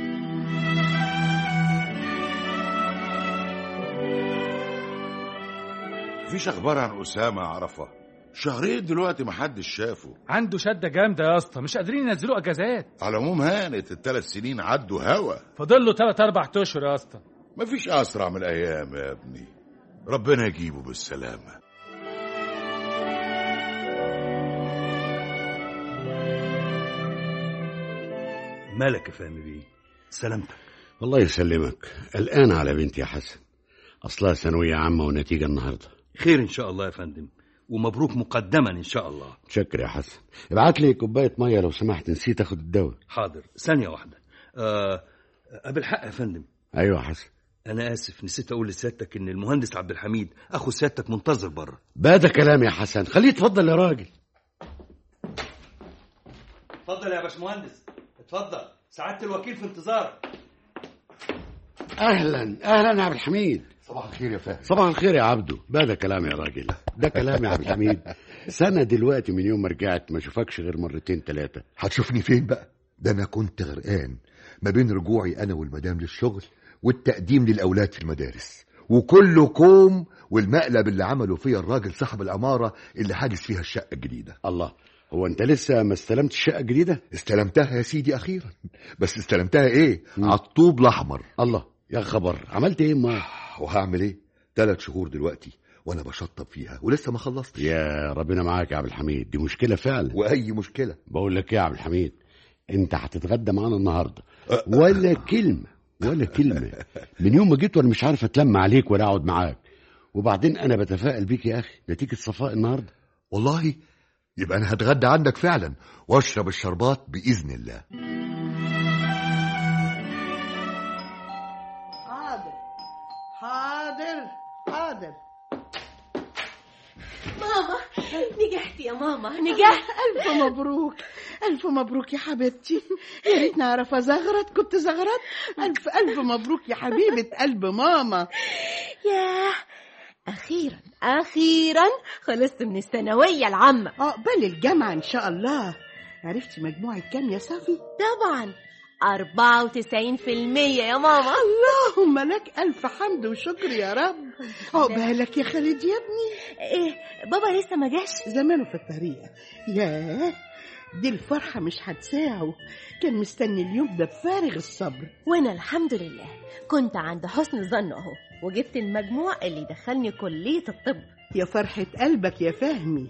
S5: مفيش اخبار عن اسامه عرفه شهرين دلوقتي محدش شافه
S6: عنده شده جامده يا اسطى مش قادرين ينزلوا اجازات
S5: على العموم هانت الثلاث سنين عدوا هوا
S6: فاضل له 3 4 اشهر يا اسطى
S5: مفيش اسرع من الايام يا ابني ربنا يجيبه بالسلامه
S2: مالك يا فهمي بيه سلامتك
S4: الله يسلمك قلقان على بنتي يا حسن اصلها ثانويه عامه ونتيجه النهارده
S2: خير ان شاء الله يا فندم ومبروك مقدما ان شاء الله
S4: متشكر يا حسن ابعت لي كوبايه ميه لو سمحت نسيت اخد الدواء
S2: حاضر ثانيه واحده آه قبل حق يا فندم
S4: ايوه يا حسن
S2: انا اسف نسيت اقول لسيادتك ان المهندس عبد الحميد اخو سيادتك منتظر بره
S4: بقى ده كلام يا حسن خليه يتفضل يا راجل
S2: اتفضل يا باشمهندس اتفضل سعاده الوكيل في انتظارك
S4: اهلا اهلا يا عبد الحميد
S11: صباح الخير يا فهد
S4: صباح الخير يا عبدو بقى ده كلام يا راجل ده كلام يا عبد الحميد سنه دلوقتي من يوم ما رجعت ما اشوفكش غير مرتين ثلاثه
S11: هتشوفني فين بقى ده انا كنت غرقان ما بين رجوعي انا والمدام للشغل والتقديم للاولاد في المدارس وكله كوم والمقلب اللي عمله فيا الراجل صاحب العماره اللي حاجز فيها الشقه الجديده
S4: الله هو انت لسه ما استلمتش الشقه الجديده
S11: استلمتها يا سيدي اخيرا بس استلمتها ايه على الطوب الاحمر
S4: الله يا خبر عملت ايه ما
S11: وهعمل ايه ثلاث شهور دلوقتي وانا بشطب فيها ولسه ما خلصت
S4: يا ربنا معاك يا عبد الحميد دي مشكله فعلا
S11: واي مشكله
S4: بقول لك ايه يا عبد الحميد انت هتتغدى معانا النهارده ولا كلمه ولا كلمه من يوم ما جيت وانا مش عارف اتلم عليك ولا اقعد معاك وبعدين انا بتفائل بيك يا اخي نتيجه صفاء النهارده
S11: والله يبقى انا هتغدى عندك فعلا واشرب الشربات باذن الله
S7: حاضر حاضر حاضر
S12: ماما نجحت يا ماما نجحت
S7: ألف مبروك ألف مبروك يا حبيبتي يا ريت نعرف أزغرط كنت زغرط ألف ألف مبروك يا حبيبة قلب ماما
S12: ياه أخيرا أخيرا خلصت من الثانوية العامة
S7: عقبال الجامعة إن شاء الله عرفتي مجموعة كام يا صافي؟
S12: طبعا أربعة وتسعين في المية يا ماما
S7: اللهم لك ألف حمد وشكر يا رب عقبالك يا خالد يا ابني
S12: إيه بابا لسه ما جاش
S7: زمانه في الطريق ياه دي الفرحة مش هتساعه كان مستني اليوم ده بفارغ الصبر
S12: وأنا الحمد لله كنت عند حسن ظن أهو وجبت المجموع اللي دخلني كلية الطب
S7: يا فرحة قلبك يا فهمي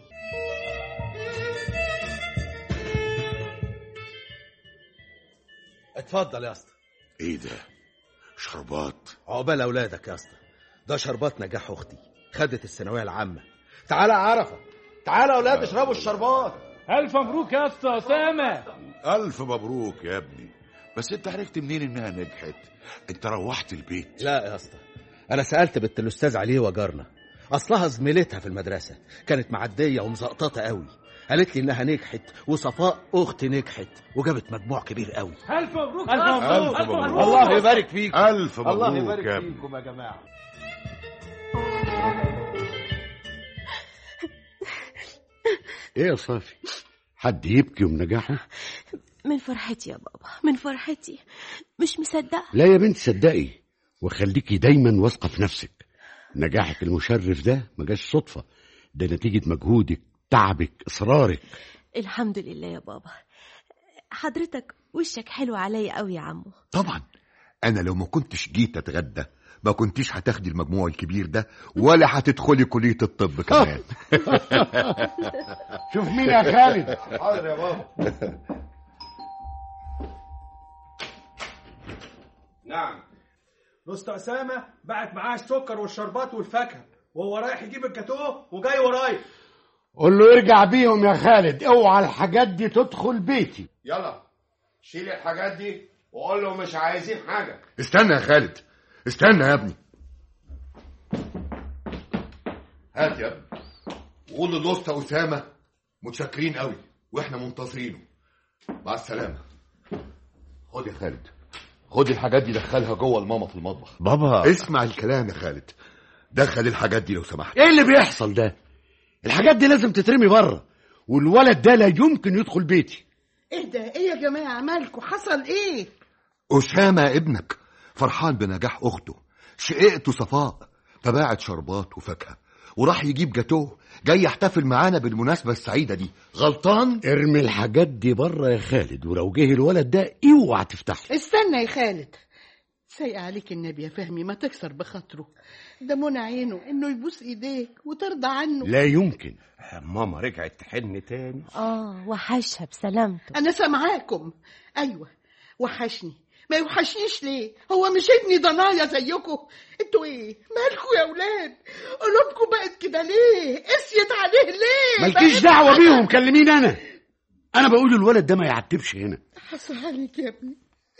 S10: اتفضل يا اسطى
S5: ايه ده شربات
S10: عقبال اولادك يا اسطى ده شربات نجاح اختي خدت الثانويه العامه تعالى يا عرفه تعالى يا اولاد اشربوا الشربات
S6: الف مبروك يا اسطى اسامه
S5: الف مبروك يا ابني بس انت عرفت منين انها نجحت انت روحت البيت
S10: لا يا اسطى انا سالت بنت الاستاذ عليه وجارنا اصلها زميلتها في المدرسه كانت معديه ومزقططه قوي قالت لي انها نجحت وصفاء اختي نجحت وجابت مجموع كبير قوي
S6: الف مبروك
S10: ألف
S6: يا اسطى
S10: مبروك.
S6: الف مبروك
S10: الله يبارك فيكم
S5: الف
S10: الله
S5: مبروك
S10: يبارك
S5: يا ابني
S10: فيكم يا جماعه
S4: ايه يا صافي حد يبكي من نجاحه
S12: من فرحتي يا بابا من فرحتي مش مصدقة
S4: لا يا بنت صدقي وخليكي دايما واثقه في نفسك نجاحك المشرف ده ما جاش صدفه ده نتيجه مجهودك تعبك اصرارك
S12: الحمد لله يا بابا حضرتك وشك حلو عليا قوي يا عمو
S11: طبعا انا لو ما كنتش جيت اتغدى ما كنتيش هتاخدي المجموع الكبير ده ولا هتدخلي كلية الطب كمان
S4: شوف مين يا خالد
S10: حاضر يا بابا
S13: نعم الأستاذ أسامة بعت معاه السكر والشربات والفاكهة وهو رايح يجيب الجاتوه وجاي ورايا
S4: قول له ارجع بيهم يا خالد اوعى الحاجات دي تدخل بيتي
S8: يلا شيل الحاجات دي وقول له مش عايزين حاجه
S11: استنى يا خالد استنى يا ابني هات يا ابني وقول للوسطى أسامة متشكرين قوي واحنا منتظرينه مع السلامة خد يا خالد خد الحاجات دي دخلها جوه الماما في المطبخ
S10: بابا
S11: اسمع الكلام يا خالد دخل الحاجات دي لو سمحت
S4: ايه اللي بيحصل ده الحاجات دي لازم تترمي بره والولد ده لا يمكن يدخل بيتي
S7: ايه ده ايه يا جماعه مالكوا حصل ايه
S11: أسامة ابنك فرحان بنجاح أخته شقيقته صفاء تباعت شربات وفاكهة وراح يجيب جاتوه جاي يحتفل معانا بالمناسبة السعيدة دي غلطان
S4: ارمي الحاجات دي بره يا خالد ولو جه الولد ده اوعى تفتحه
S7: استنى يا خالد سايق عليك النبي يا فهمي ما تكسر بخاطره ده منى عينه انه يبوس ايديك وترضى عنه
S4: لا يمكن
S8: ماما رجعت تحن تاني
S12: اه وحشها بسلامته
S7: انا سامعاكم ايوه وحشني ما يوحشنيش ليه هو مش ابني ضنايا زيكم انتوا ايه مالكوا يا اولاد قلوبكم بقت كده ليه قسيت عليه ليه
S4: مالكيش
S7: بقت-
S4: دعوه بيهم كلمين انا انا بقول الولد ده ما يعتبش هنا
S7: حصل عليك يا ابني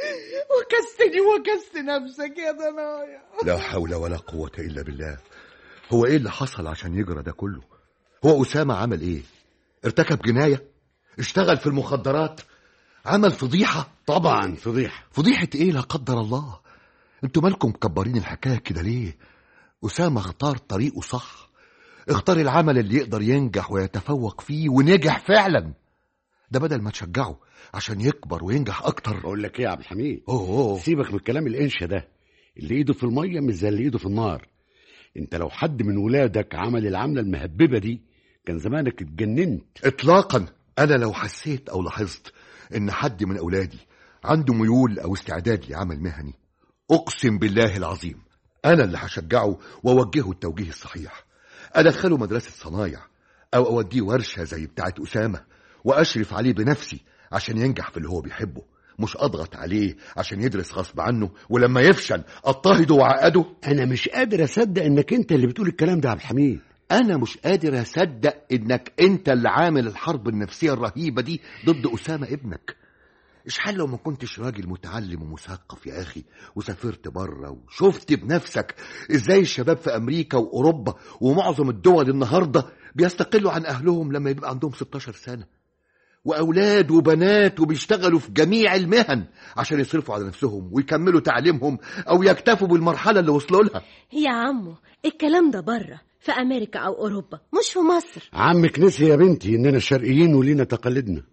S7: وكستني وكست نفسك يا ضنايا
S11: لا حول ولا قوة إلا بالله هو إيه اللي حصل عشان يجرى ده كله هو أسامة عمل إيه ارتكب جناية اشتغل في المخدرات عمل فضيحة
S4: طبعا فضيحه
S11: فضيحة إيه لا قدر الله انتوا مالكم مكبرين الحكاية كده ليه أسامة اختار طريقه صح اختار العمل اللي يقدر ينجح ويتفوق فيه ونجح فعلا ده بدل ما تشجعه عشان يكبر وينجح أكتر
S4: بقول لك ايه يا عبد الحميد
S11: أوه, أوه.
S4: سيبك من الكلام الانشا ده اللي ايده في الميه مش زي اللي ايده في النار انت لو حد من ولادك عمل العمله المهببه دي كان زمانك اتجننت
S11: اطلاقا انا لو حسيت او لاحظت ان حد من اولادي عنده ميول او استعداد لعمل مهني اقسم بالله العظيم انا اللي هشجعه واوجهه التوجيه الصحيح ادخله مدرسه صنايع او اوديه ورشه زي بتاعه اسامه واشرف عليه بنفسي عشان ينجح في اللي هو بيحبه مش اضغط عليه عشان يدرس غصب عنه ولما يفشل اضطهده واعقده
S4: انا مش قادر اصدق انك انت اللي بتقول الكلام ده يا عبد الحميد
S11: انا مش قادر اصدق انك انت اللي عامل الحرب النفسيه الرهيبه دي ضد اسامه ابنك اشحال لو ما كنتش راجل متعلم ومثقف يا اخي وسافرت بره وشفت بنفسك ازاي الشباب في امريكا واوروبا ومعظم الدول النهارده بيستقلوا عن اهلهم لما يبقى عندهم 16 سنه واولاد وبنات وبيشتغلوا في جميع المهن عشان يصرفوا على نفسهم ويكملوا تعليمهم او يكتفوا بالمرحله اللي وصلوا لها
S12: يا عمو الكلام ده بره في امريكا او اوروبا مش في مصر
S4: عمك نسي يا بنتي اننا شرقيين ولينا تقاليدنا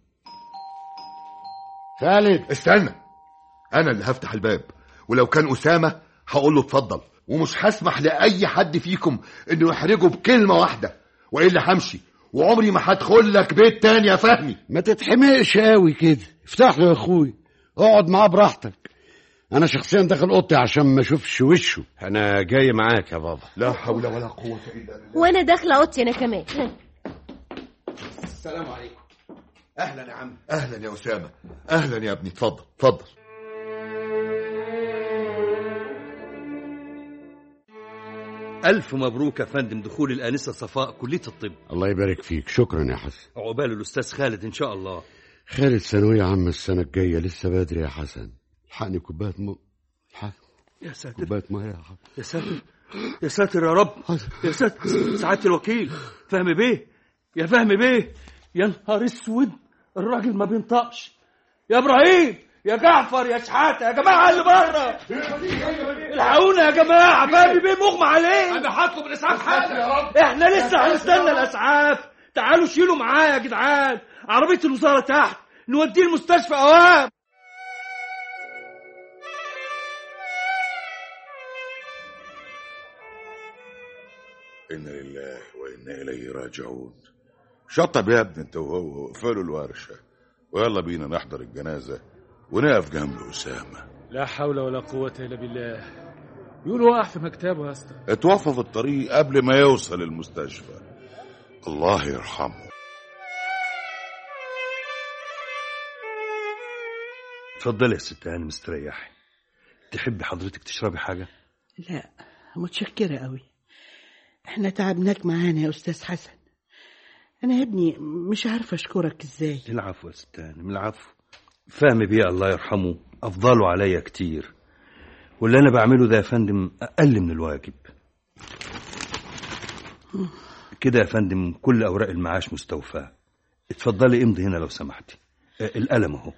S4: خالد
S11: استنى انا اللي هفتح الباب ولو كان اسامه هقول له اتفضل ومش هسمح لاي حد فيكم انه يحرجه بكلمه واحده والا همشي وعمري ما هدخل لك بيت تاني يا فهمي
S4: ما تتحمقش قوي كده افتح له يا اخوي اقعد معاه براحتك انا شخصيا داخل اوضتي عشان ما اشوفش وشه
S8: انا جاي معاك يا بابا
S11: لا حول ولا قوه الا بالله
S12: وانا داخله اوضتي انا كمان
S10: السلام عليكم اهلا يا عم
S11: اهلا يا اسامه اهلا يا ابني اتفضل اتفضل
S2: ألف مبروك يا فندم دخول الآنسة صفاء كلية الطب
S4: الله يبارك فيك شكرا يا حسن
S2: عقبال الأستاذ خالد إن شاء الله
S4: خالد ثانوية عامة السنة الجاية لسه بدري يا حسن الحقني كوباية م... الحق
S2: يا ساتر
S4: كوباية مية يا حسن
S2: يا ساتر يا ساتر يا رب يا ساتر سعادة الوكيل فهمي بيه يا فهمي بيه يا نهار اسود الراجل ما بينطقش يا ابراهيم يا جعفر يا شحاته يا جماعه اللي بره الحقونا يا جماعه فهمي بيه مغمى عليه
S3: انا هطلب الاسعاف حالا يا رب
S2: احنا لسه هنستنى الاسعاف تعالوا شيلوا معايا يا جدعان عربيه الوزاره تحت نوديه المستشفى اوام
S5: إنا لله وإنا إليه راجعون شطب يا ابني انت وهو اقفلوا الورشة ويلا بينا نحضر الجنازة ونقف جنب أسامة
S6: لا حول ولا قوة إلا بالله يقولوا وقع في مكتبه يا اسطى
S5: اتوفى في الطريق قبل ما يوصل المستشفى الله يرحمه
S2: اتفضلي يا ست هاني مستريحي تحبي حضرتك تشربي حاجه
S7: لا متشكرة قوي احنا تعبناك معانا يا أستاذ حسن أنا يا ابني مش عارفة أشكرك إزاي
S2: العفو يا ست هانم العفو فهمي بيه الله يرحمه افضله عليا كتير واللي انا بعمله ده يا فندم اقل من الواجب كده يا فندم كل اوراق المعاش مستوفاه اتفضلي امضي هنا لو سمحتي آه، القلم اهو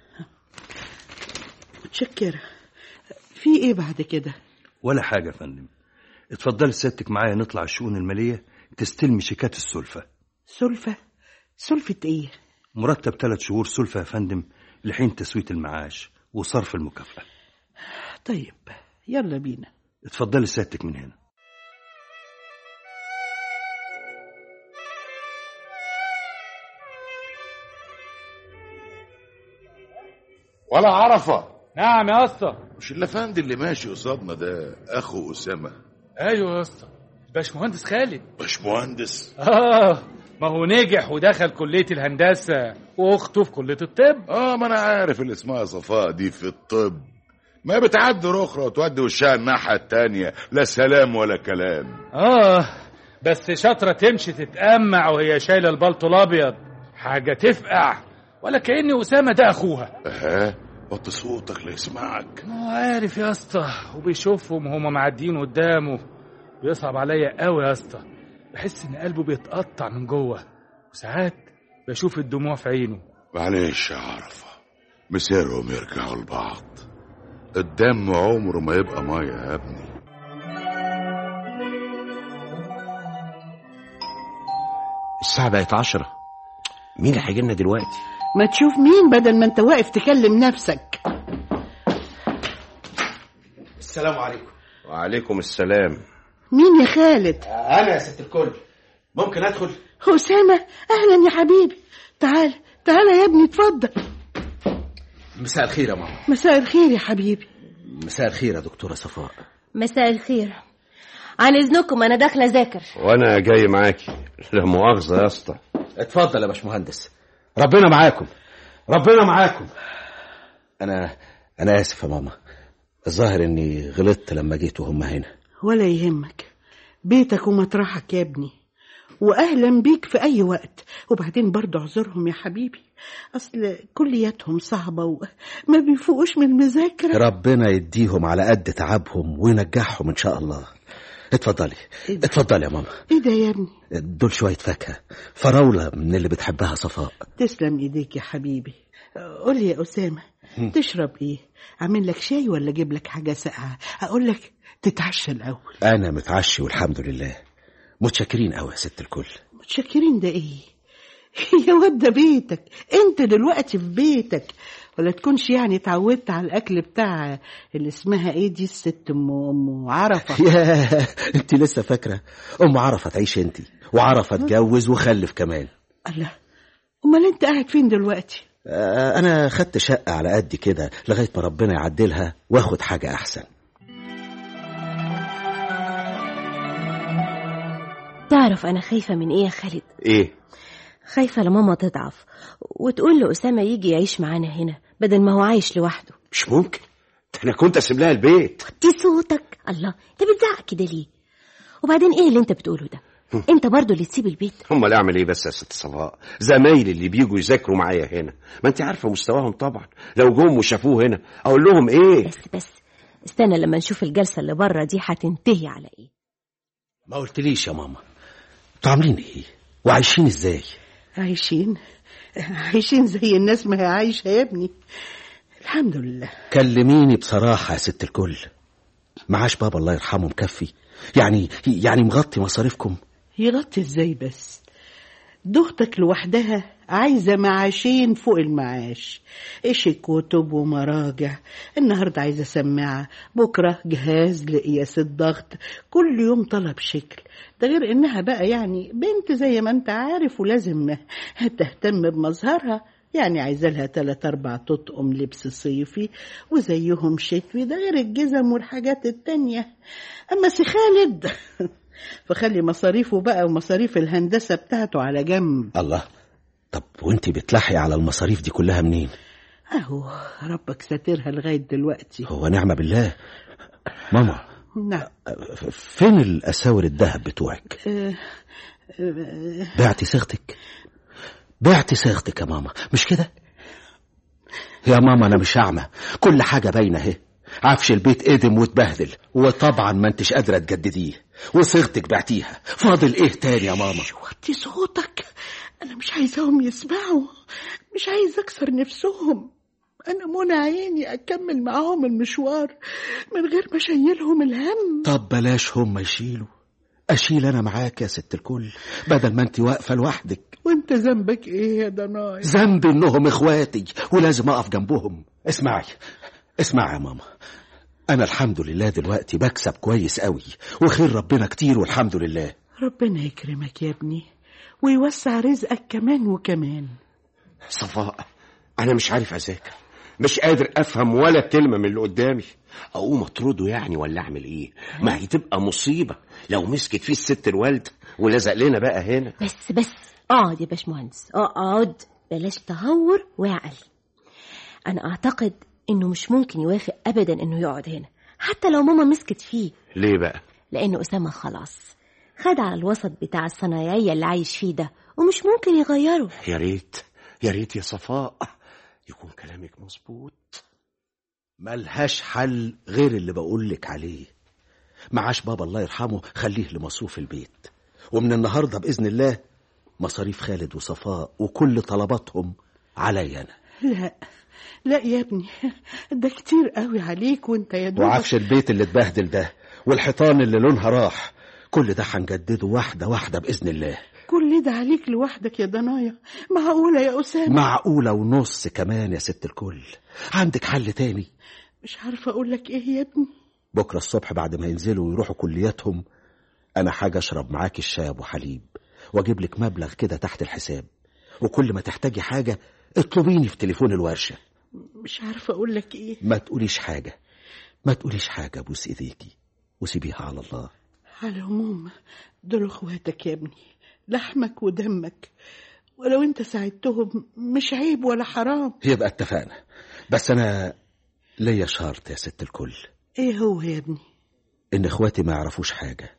S7: متشكرة في إيه بعد كده
S2: ولا حاجه يا فندم اتفضلي سيادتك معايا نطلع الشؤون الماليه تستلمي شيكات السلفه
S7: سلفة سلفة إيه
S2: مرتب ثلاث شهور سلفه يا فندم لحين تسويه المعاش وصرف المكافاه
S7: طيب يلا بينا
S2: اتفضلي سيادتك من هنا
S5: ولا عرفة
S6: نعم يا اسطى
S5: مش الافندي اللي ماشي قصادنا ده اخو اسامة
S6: ايوه يا اسطى باشمهندس خالد
S5: باشمهندس
S6: اه ما هو نجح ودخل كلية الهندسة واخته في كلية الطب
S5: اه ما انا عارف اللي اسمها صفاء دي في الطب ما بتعدي رخرة وتودي وشها الناحية التانية لا سلام ولا كلام
S6: اه بس شاطرة تمشي تتأمع وهي شايلة البلطو الأبيض حاجة تفقع ولا كأن أسامة ده أخوها
S5: ها وطي صوتك ليسمعك
S6: ما هو عارف يا اسطى وبيشوفهم وهما معديين قدامه بيصعب عليا قوي يا اسطى بحس ان قلبه بيتقطع من جوه وساعات بشوف الدموع في عينه
S5: معلش يا عرفة مسيرهم يرجعوا لبعض الدم عمره ما يبقى مية يا ابني
S8: الساعة بقت عشرة مين اللي هيجي لنا دلوقتي
S7: ما تشوف مين بدل ما انت واقف تكلم نفسك
S10: السلام عليكم
S8: وعليكم السلام
S7: مين يا خالد
S10: انا يا ست الكل ممكن ادخل
S7: أسامة أهلا يا حبيبي تعال تعال يا ابني اتفضل
S10: مساء الخير يا ماما
S7: مساء الخير يا حبيبي
S10: مساء الخير يا دكتورة صفاء
S12: مساء الخير عن اذنكم انا داخله اذاكر
S8: وانا جاي معاكي لا مؤاخذة يا اسطى
S10: اتفضل يا باشمهندس ربنا معاكم ربنا معاكم انا انا اسف يا ماما الظاهر اني غلطت لما جيت وهم هنا
S7: ولا يهمك بيتك ومطرحك يا ابني واهلا بيك في اي وقت وبعدين برضه اعذرهم يا حبيبي اصل كلياتهم صعبه وما بيفوقوش من المذاكره
S10: ربنا يديهم على قد تعبهم وينجحهم ان شاء الله اتفضلي اتفضلي يا ماما
S7: ايه ده يا ابني
S10: دول شوية فاكهة فراولة من اللي بتحبها صفاء
S7: تسلم ايديك يا حبيبي قول لي يا اسامه تشرب ايه اعمل لك شاي ولا اجيب لك حاجه ساقعه اقول لك تتعشى الاول
S10: أنا متعشي والحمد لله متشكرين قوي يا ست الكل
S7: متشكرين ده ايه يا واد ده بيتك انت دلوقتي في بيتك ولا تكونش يعني اتعودت على الاكل بتاع اللي اسمها ايه دي الست ام ام عرفه
S10: يا انت لسه فاكرة أم عرفة تعيش انت وعرفة اتجوز وخلف كمان
S7: الله امال انت قاعد فين دلوقتي
S10: آه، أنا خدت شقة على قد كده لغاية ما ربنا يعدلها واخد حاجة أحسن
S12: تعرف انا خايفه من ايه يا خالد
S8: ايه
S12: خايفه لماما تضعف وتقول لأسامة يجي يعيش معانا هنا بدل ما هو عايش لوحده
S8: مش ممكن ده انا كنت اسيب لها البيت
S12: دي صوتك الله انت بتزعق كده ليه وبعدين ايه اللي انت بتقوله ده انت برضو اللي تسيب البيت
S8: امال اعمل ايه بس يا ست صفاء زمايلي اللي بيجوا يذاكروا معايا هنا ما انت عارفه مستواهم طبعا لو جم وشافوه هنا اقول لهم ايه
S12: بس بس استنى لما نشوف الجلسه اللي بره دي هتنتهي على ايه
S10: ما قلتليش يا ماما انتوا عاملين ايه وعايشين ازاي
S7: عايشين عايشين زي الناس ما هي عايشة يا ابني الحمد لله
S10: كلميني بصراحة يا ست الكل معاش بابا الله يرحمه مكفي يعني يعني مغطي مصاريفكم
S7: يغطي ازاي بس دختك لوحدها عايزة معاشين فوق المعاش إيش كتب ومراجع النهاردة عايزة سماعة بكرة جهاز لقياس الضغط كل يوم طلب شكل ده غير إنها بقى يعني بنت زي ما أنت عارف ولازم تهتم بمظهرها يعني عايزة لها تلات أربع تطقم لبس صيفي وزيهم شتوي ده غير الجزم والحاجات التانية أما سي خالد فخلي مصاريفه بقى ومصاريف الهندسة بتاعته على جنب
S10: الله طب وانت بتلحقي على المصاريف دي كلها منين
S7: أهو ربك ساترها لغاية دلوقتي
S10: هو نعمة بالله ماما
S7: نعم
S10: فين الأساور الذهب بتوعك
S7: أه أه
S10: بعتي صيغتك بعتي صيغتك يا ماما مش كده يا ماما أنا مش أعمى كل حاجة باينة اهي عفش البيت قدم واتبهدل وطبعا ما انتش قادرة تجدديه وصيغتك بعتيها فاضل ايه تاني يا ماما
S7: وطي صوتك أنا مش عايزاهم يسمعوا مش عايز أكسر نفسهم أنا منى عيني أكمل معاهم المشوار من غير ما أشيلهم الهم
S10: طب بلاش هم يشيلوا أشيل أنا معاك يا ست الكل بدل ما أنت واقفة لوحدك
S7: وأنت ذنبك إيه يا دناي
S10: ذنبي إنهم إخواتي ولازم أقف جنبهم اسمعي اسمعي يا ماما أنا الحمد لله دلوقتي بكسب كويس قوي وخير ربنا كتير والحمد لله
S7: ربنا يكرمك يا ابني ويوسع رزقك كمان وكمان
S8: صفاء انا مش عارف اذاكر مش قادر افهم ولا كلمه من اللي قدامي اقوم اطرده يعني ولا اعمل ايه ما هي تبقى مصيبه لو مسكت فيه الست الوالده ولزق لنا بقى هنا
S12: بس بس اقعد يا باشمهندس اقعد بلاش تهور واعقل انا اعتقد انه مش ممكن يوافق ابدا انه يقعد هنا حتى لو ماما مسكت فيه
S8: ليه بقى
S12: لانه اسامه خلاص خد على الوسط بتاع الصنايعيه اللي عايش فيه ده ومش ممكن يغيره
S8: يا ريت يا ريت يا صفاء يكون كلامك مظبوط
S10: ملهاش حل غير اللي بقولك عليه معاش بابا الله يرحمه خليه لمصروف البيت ومن النهارده باذن الله مصاريف خالد وصفاء وكل طلباتهم عليا انا
S7: لا لا يا ابني ده كتير قوي عليك وانت يا دوبك
S10: وعفش البيت اللي اتبهدل ده والحيطان اللي لونها راح كل ده هنجدده واحده واحده باذن الله
S7: كل ده عليك لوحدك يا دنايا معقولة يا أسامة
S10: معقولة ونص كمان يا ست الكل عندك حل تاني
S7: مش عارفة أقول لك إيه يا ابني
S10: بكرة الصبح بعد ما ينزلوا ويروحوا كلياتهم أنا حاجة أشرب معاك الشاي أبو حليب وأجيب لك مبلغ كده تحت الحساب وكل ما تحتاجي حاجة اطلبيني في تليفون الورشة
S7: مش عارفة أقول لك إيه
S10: ما تقوليش حاجة ما تقوليش حاجة بوس إيديكي وسيبيها على الله
S7: على العموم دول اخواتك يا ابني لحمك ودمك ولو انت ساعدتهم مش عيب ولا حرام
S10: يبقى اتفقنا بس أنا ليا شرط يا ست الكل
S7: ايه هو يا ابني
S10: إن إخواتي ما يعرفوش حاجة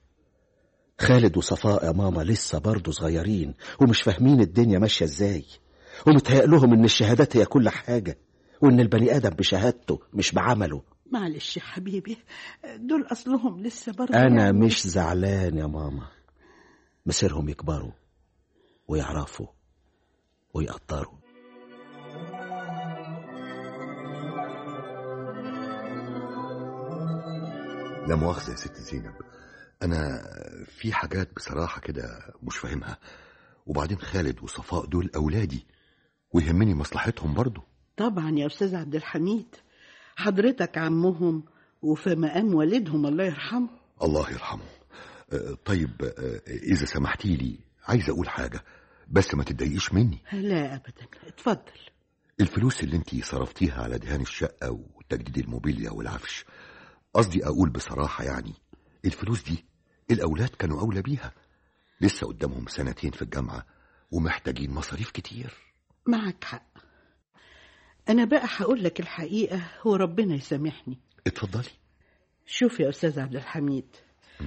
S10: خالد وصفاء يا ماما لسه برضه صغيرين ومش فاهمين الدنيا ماشية ازاي ومتهيأ لهم إن الشهادات هي كل حاجة وإن البني آدم بشهادته مش بعمله
S7: معلش يا حبيبي دول أصلهم لسه برضه
S10: أنا
S7: يعني
S10: مش زعلان يا ماما مصيرهم يكبروا ويعرفوا ويقدروا
S11: لا مؤاخذة يا ست زينب أنا في حاجات بصراحة كده مش فاهمها وبعدين خالد وصفاء دول أولادي ويهمني مصلحتهم برضو
S7: طبعا يا أستاذ عبد الحميد حضرتك عمهم وفي مقام والدهم الله يرحمه
S11: الله يرحمه آه، طيب آه، إذا سمحتي لي عايز أقول حاجة بس ما تتضايقيش مني
S7: لا أبدا اتفضل
S11: الفلوس اللي انتي صرفتيها على دهان الشقة وتجديد الموبيليا والعفش قصدي أقول بصراحة يعني الفلوس دي الأولاد كانوا أولى بيها لسه قدامهم سنتين في الجامعة ومحتاجين مصاريف كتير
S7: معك حق أنا بقى هقول لك الحقيقة وربنا يسامحني
S11: اتفضلي
S7: شوف يا أستاذ عبد الحميد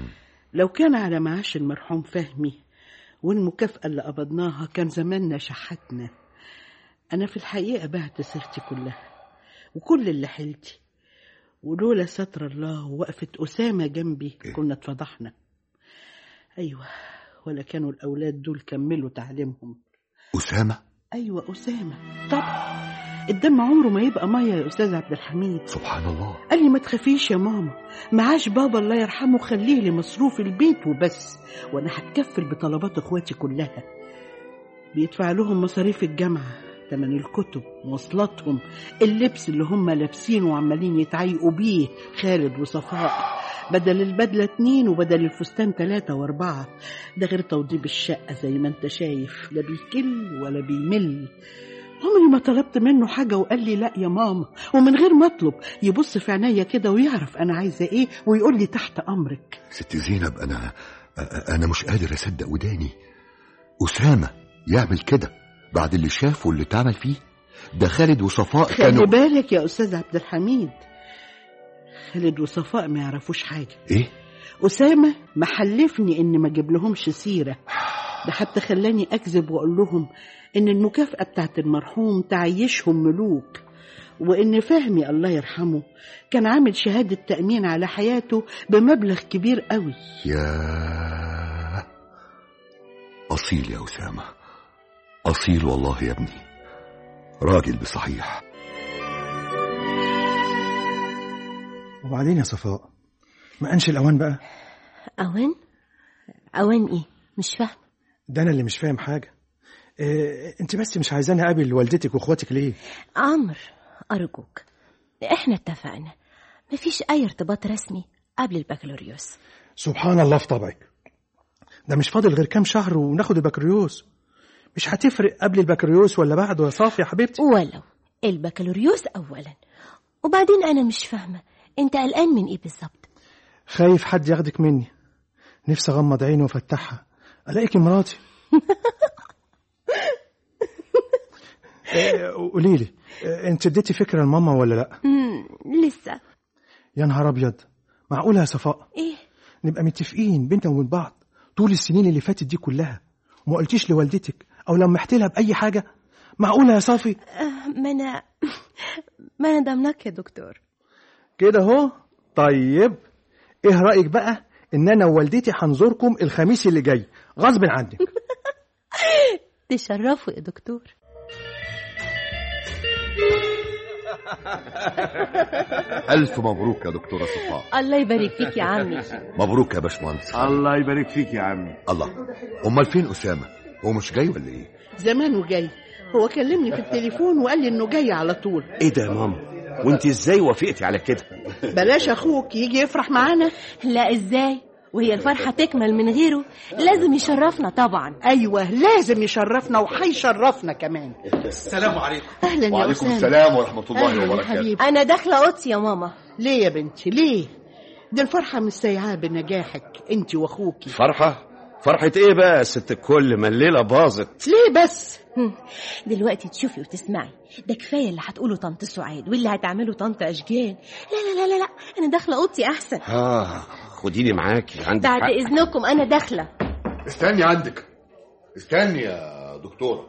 S7: لو كان على معاش المرحوم فهمي والمكافأة اللي قبضناها كان زماننا شحتنا أنا في الحقيقة بعت سيرتي كلها وكل اللي حيلتي ولولا ستر الله ووقفة أسامة جنبي كنا اتفضحنا أيوة ولا كانوا الأولاد دول كملوا تعليمهم
S11: أسامة
S7: أيوة أسامة طبعا الدم عمره ما يبقى مية يا أستاذ عبد الحميد
S11: سبحان الله
S7: قال لي ما تخافيش يا ماما معاش بابا الله يرحمه خليه لي مصروف البيت وبس وانا هتكفل بطلبات اخواتي كلها بيدفع لهم مصاريف الجامعة تمن الكتب مواصلاتهم اللبس اللي هم لابسينه وعمالين يتعيقوا بيه خالد وصفاء بدل البدلة اتنين وبدل الفستان تلاتة واربعة ده غير توضيب الشقة زي ما انت شايف لا بيكل ولا بيمل عمري ما طلبت منه حاجة وقال لي لا يا ماما ومن غير ما اطلب يبص في عينيا كده ويعرف انا عايزة ايه ويقول لي تحت امرك
S11: ست زينب أنا أنا مش قادر أصدق وداني أسامة يعمل كده بعد اللي شافه واللي اتعمل فيه ده خالد وصفاء
S7: خلي
S11: كانوا
S7: بالك يا استاذ عبد الحميد خالد وصفاء ما يعرفوش حاجة
S11: إيه؟
S7: أسامة محلفني إن ما أجيب لهمش سيرة ده حتى خلاني أكذب وأقول لهم إن المكافأة بتاعت المرحوم تعيشهم ملوك وإن فهمي الله يرحمه كان عامل شهادة تأمين على حياته بمبلغ كبير قوي
S11: يا أصيل يا أسامة أصيل والله يا ابني راجل بصحيح
S13: وبعدين يا صفاء ما أنش الأوان بقى
S12: أوان أوان إيه مش فاهم
S13: ده أنا اللي مش فاهم حاجة إيه أنت بس مش عايزاني أقابل والدتك وإخواتك ليه
S12: عمر أرجوك إحنا اتفقنا مفيش أي ارتباط رسمي قبل البكالوريوس
S13: سبحان الله في طبعك ده مش فاضل غير كام شهر وناخد البكالوريوس مش هتفرق قبل البكالوريوس ولا بعده يا صافي يا حبيبتي
S12: ولو البكالوريوس أولا وبعدين أنا مش فاهمة أنت قلقان من إيه بالظبط
S13: خايف حد ياخدك مني نفسي اغمض عيني وافتحها الاقيكي مراتي قولي لي انت اديتي فكره لماما ولا لا
S12: مم، لسه
S13: يا نهار ابيض معقوله يا صفاء
S12: إيه
S13: نبقى متفقين بينا وبين بعض طول السنين اللي فاتت دي كلها وما قلتيش لوالدتك او لمحت لها باي حاجه معقوله يا صافي
S12: آه، ما أنا ما أنا ضمنك يا دكتور
S13: كده اهو طيب ايه رايك بقى ان انا ووالدتي هنزوركم الخميس اللي جاي غصب عنك
S12: تشرفوا يا دكتور
S11: ألف مبروك يا دكتورة صفاء
S12: الله يبارك فيك يا عمي
S11: مبروك يا باشمهندس
S3: الله يبارك فيك يا عمي
S11: الله أمال فين أسامة هو مش جاي ولا إيه
S7: زمانه جاي هو كلمني في التليفون وقال لي إنه جاي على طول
S8: ايه ده يا ماما وانت ازاي وافقتي على كده
S7: بلاش أخوك يجي يفرح معانا
S12: لا إزاي وهي الفرحة تكمل من غيره لازم يشرفنا طبعا
S7: أيوة لازم يشرفنا وهيشرفنا كمان
S14: السلام عليكم
S7: أهلا يا
S11: وعليكم
S7: أسامة
S11: السلام ورحمة الله
S7: أهلا يا
S11: وبركاته
S7: حبيبي
S12: أنا داخلة أوضتي يا ماما
S7: ليه يا بنتي ليه دي الفرحة مستيعاه بنجاحك انت واخوكي
S8: فرحة فرحة ايه بقى يا ست الكل ما الليلة باظت
S7: ليه بس
S12: هم، دلوقتي تشوفي وتسمعي ده كفاية اللي هتقوله طنط سعاد واللي هتعمله طنط أشجان لا لا لا لا لا أنا داخلة أوضتي أحسن
S8: اه خديني معاكي عندك
S12: بعد
S8: حق
S12: إذنكم أنا داخلة
S11: استني عندك استني يا دكتورة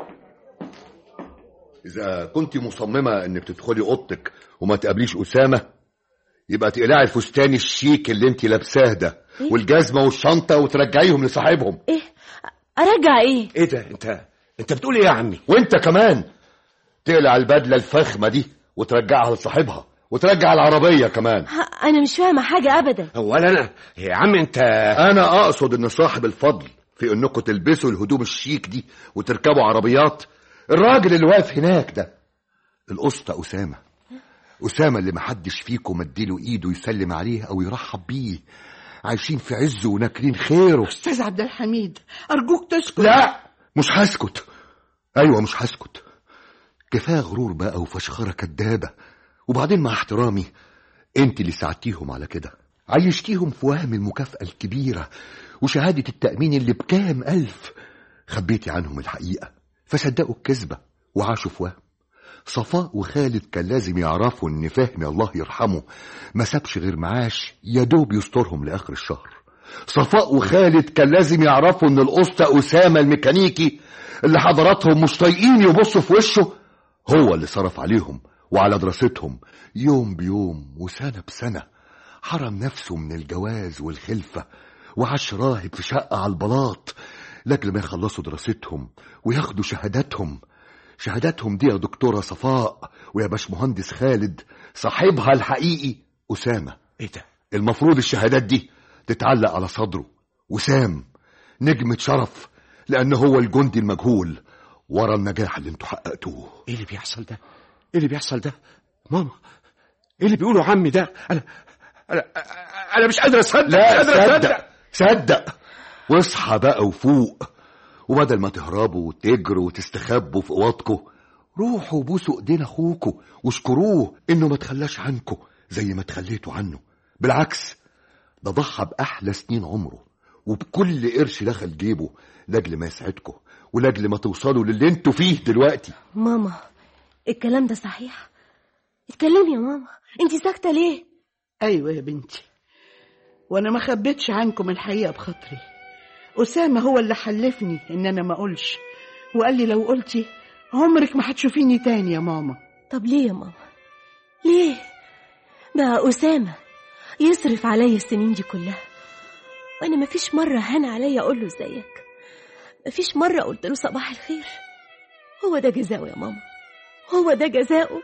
S11: إذا كنت مصممة إنك تدخلي أوضتك وما تقابليش أسامة يبقى تقلعي الفستان الشيك اللي انت لابساه ده والجزمة والشنطة وترجعيهم لصاحبهم
S12: إيه أرجع إيه
S8: ايه ده انت انت بتقول ايه يا عمي
S11: وانت كمان تقلع البدلة الفخمة دي وترجعها لصاحبها وترجع العربية كمان
S12: ه- أنا مش فاهمة حاجة أبدا
S8: ولا انا يا عم انت
S11: انا اقصد ان صاحب الفضل في انكم تلبسوا الهدوم الشيك دي وتركبوا عربيات الراجل اللي واقف هناك ده القسطى اسامه اسامه اللي محدش فيكم مديله ايده يسلم عليه او يرحب بيه عايشين في عزه وناكلين خيره
S7: استاذ عبد الحميد ارجوك تسكت
S11: لا مش هسكت ايوه مش هسكت كفايه غرور بقى وفشخره كدابه وبعدين مع احترامي انت اللي ساعدتيهم على كده عيشتيهم في وهم المكافأة الكبيرة وشهادة التأمين اللي بكام ألف خبيتي عنهم الحقيقة فصدقوا الكذبة وعاشوا في وهم صفاء وخالد كان لازم يعرفوا ان فهمي الله يرحمه ما سابش غير معاش يا دوب يسترهم لاخر الشهر صفاء وخالد كان لازم يعرفوا ان القسطى أسامة الميكانيكي اللي حضراتهم مش طايقين يبصوا في وشه هو اللي صرف عليهم وعلى دراستهم يوم بيوم وسنة بسنة حرم نفسه من الجواز والخلفة وعاش راهب في شقة على البلاط لأجل ما يخلصوا دراستهم وياخدوا شهاداتهم شهاداتهم دي يا دكتورة صفاء ويا باشمهندس خالد صاحبها الحقيقي أسامة
S8: ايه ده
S11: المفروض الشهادات دي تتعلق على صدره وسام نجمة شرف لأن هو الجندي المجهول ورا النجاح اللي انتوا حققتوه
S8: ايه اللي بيحصل ده ايه اللي بيحصل ده ماما ايه اللي بيقوله عمي ده انا انا انا مش قادر اصدق مش
S11: لا
S8: قادر
S11: صدق صدق واصحى بقى وفوق وبدل ما تهربوا وتجروا وتستخبوا في اوضكم روحوا بوسوا ايدين اخوكوا واشكروه انه ما تخلاش عنكم زي ما تخليتوا عنه بالعكس ده ضحى باحلى سنين عمره وبكل قرش دخل جيبه لاجل ما يسعدكم ولاجل ما توصلوا للي انتوا فيه دلوقتي
S12: ماما الكلام ده صحيح اتكلمي يا ماما انت ساكته ليه
S7: ايوه يا بنتي وانا ما خبيتش عنكم الحقيقه بخاطري اسامه هو اللي حلفني ان انا ما اقولش وقال لي لو قلتي عمرك ما هتشوفيني تاني يا ماما
S12: طب ليه يا ماما ليه بقى أسامة يصرف عليا السنين دي كلها وأنا مفيش مرة هان عليا أقول له ازيك مفيش مرة قلت له صباح الخير هو ده جزاؤه يا ماما هو ده جزاؤه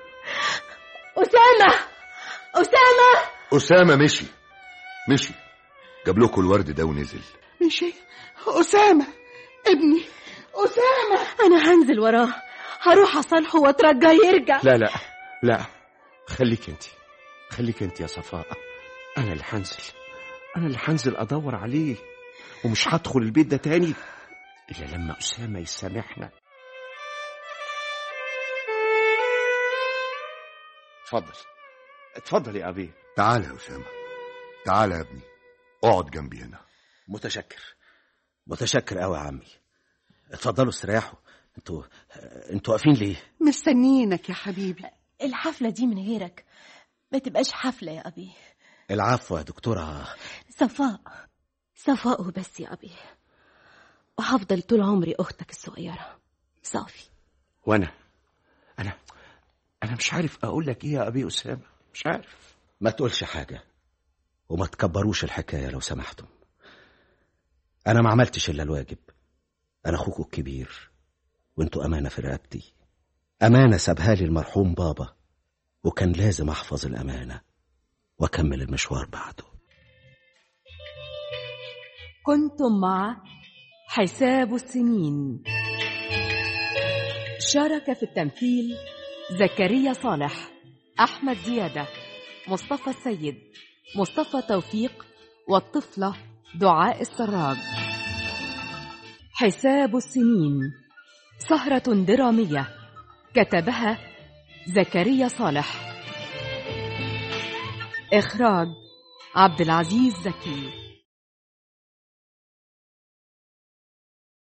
S12: أسامة أسامة
S11: اسامه مشي مشي جاب لكم الورد ده ونزل
S7: مشي اسامه ابني اسامه
S12: أنا هنزل وراه هروح أصالحه وأترجاه يرجع
S8: لا لا لا خليك انت خليك انت يا صفاء انا اللي هنزل انا اللي هنزل ادور عليه ومش هدخل البيت ده تاني الا لما اسامه يسامحنا اتفضل اتفضل يا ابي
S11: تعال يا اسامه تعال يا ابني اقعد جنبي هنا
S10: متشكر متشكر قوي يا عمي اتفضلوا استريحوا انتوا انتوا واقفين ليه
S7: مستنيينك يا حبيبي
S12: الحفلة دي من غيرك ما تبقاش حفلة يا أبي
S10: العفو يا دكتورة
S12: صفاء صفاء وبس يا أبي وهفضل طول عمري أختك الصغيرة صافي
S8: وانا انا انا مش عارف اقول لك ايه يا ابي اسامه مش عارف
S10: ما تقولش حاجة وما تكبروش الحكاية لو سمحتم أنا ما عملتش إلا الواجب أنا أخوكوا الكبير وانتوا أمانة في رقبتي أمانة سابها لي المرحوم بابا وكان لازم أحفظ الأمانة وأكمل المشوار بعده
S14: كنتم مع حساب السنين شارك في التمثيل زكريا صالح أحمد زيادة مصطفى السيد مصطفى توفيق والطفلة دعاء السراج حساب السنين سهرة درامية كتبها زكريا صالح إخراج عبد العزيز زكي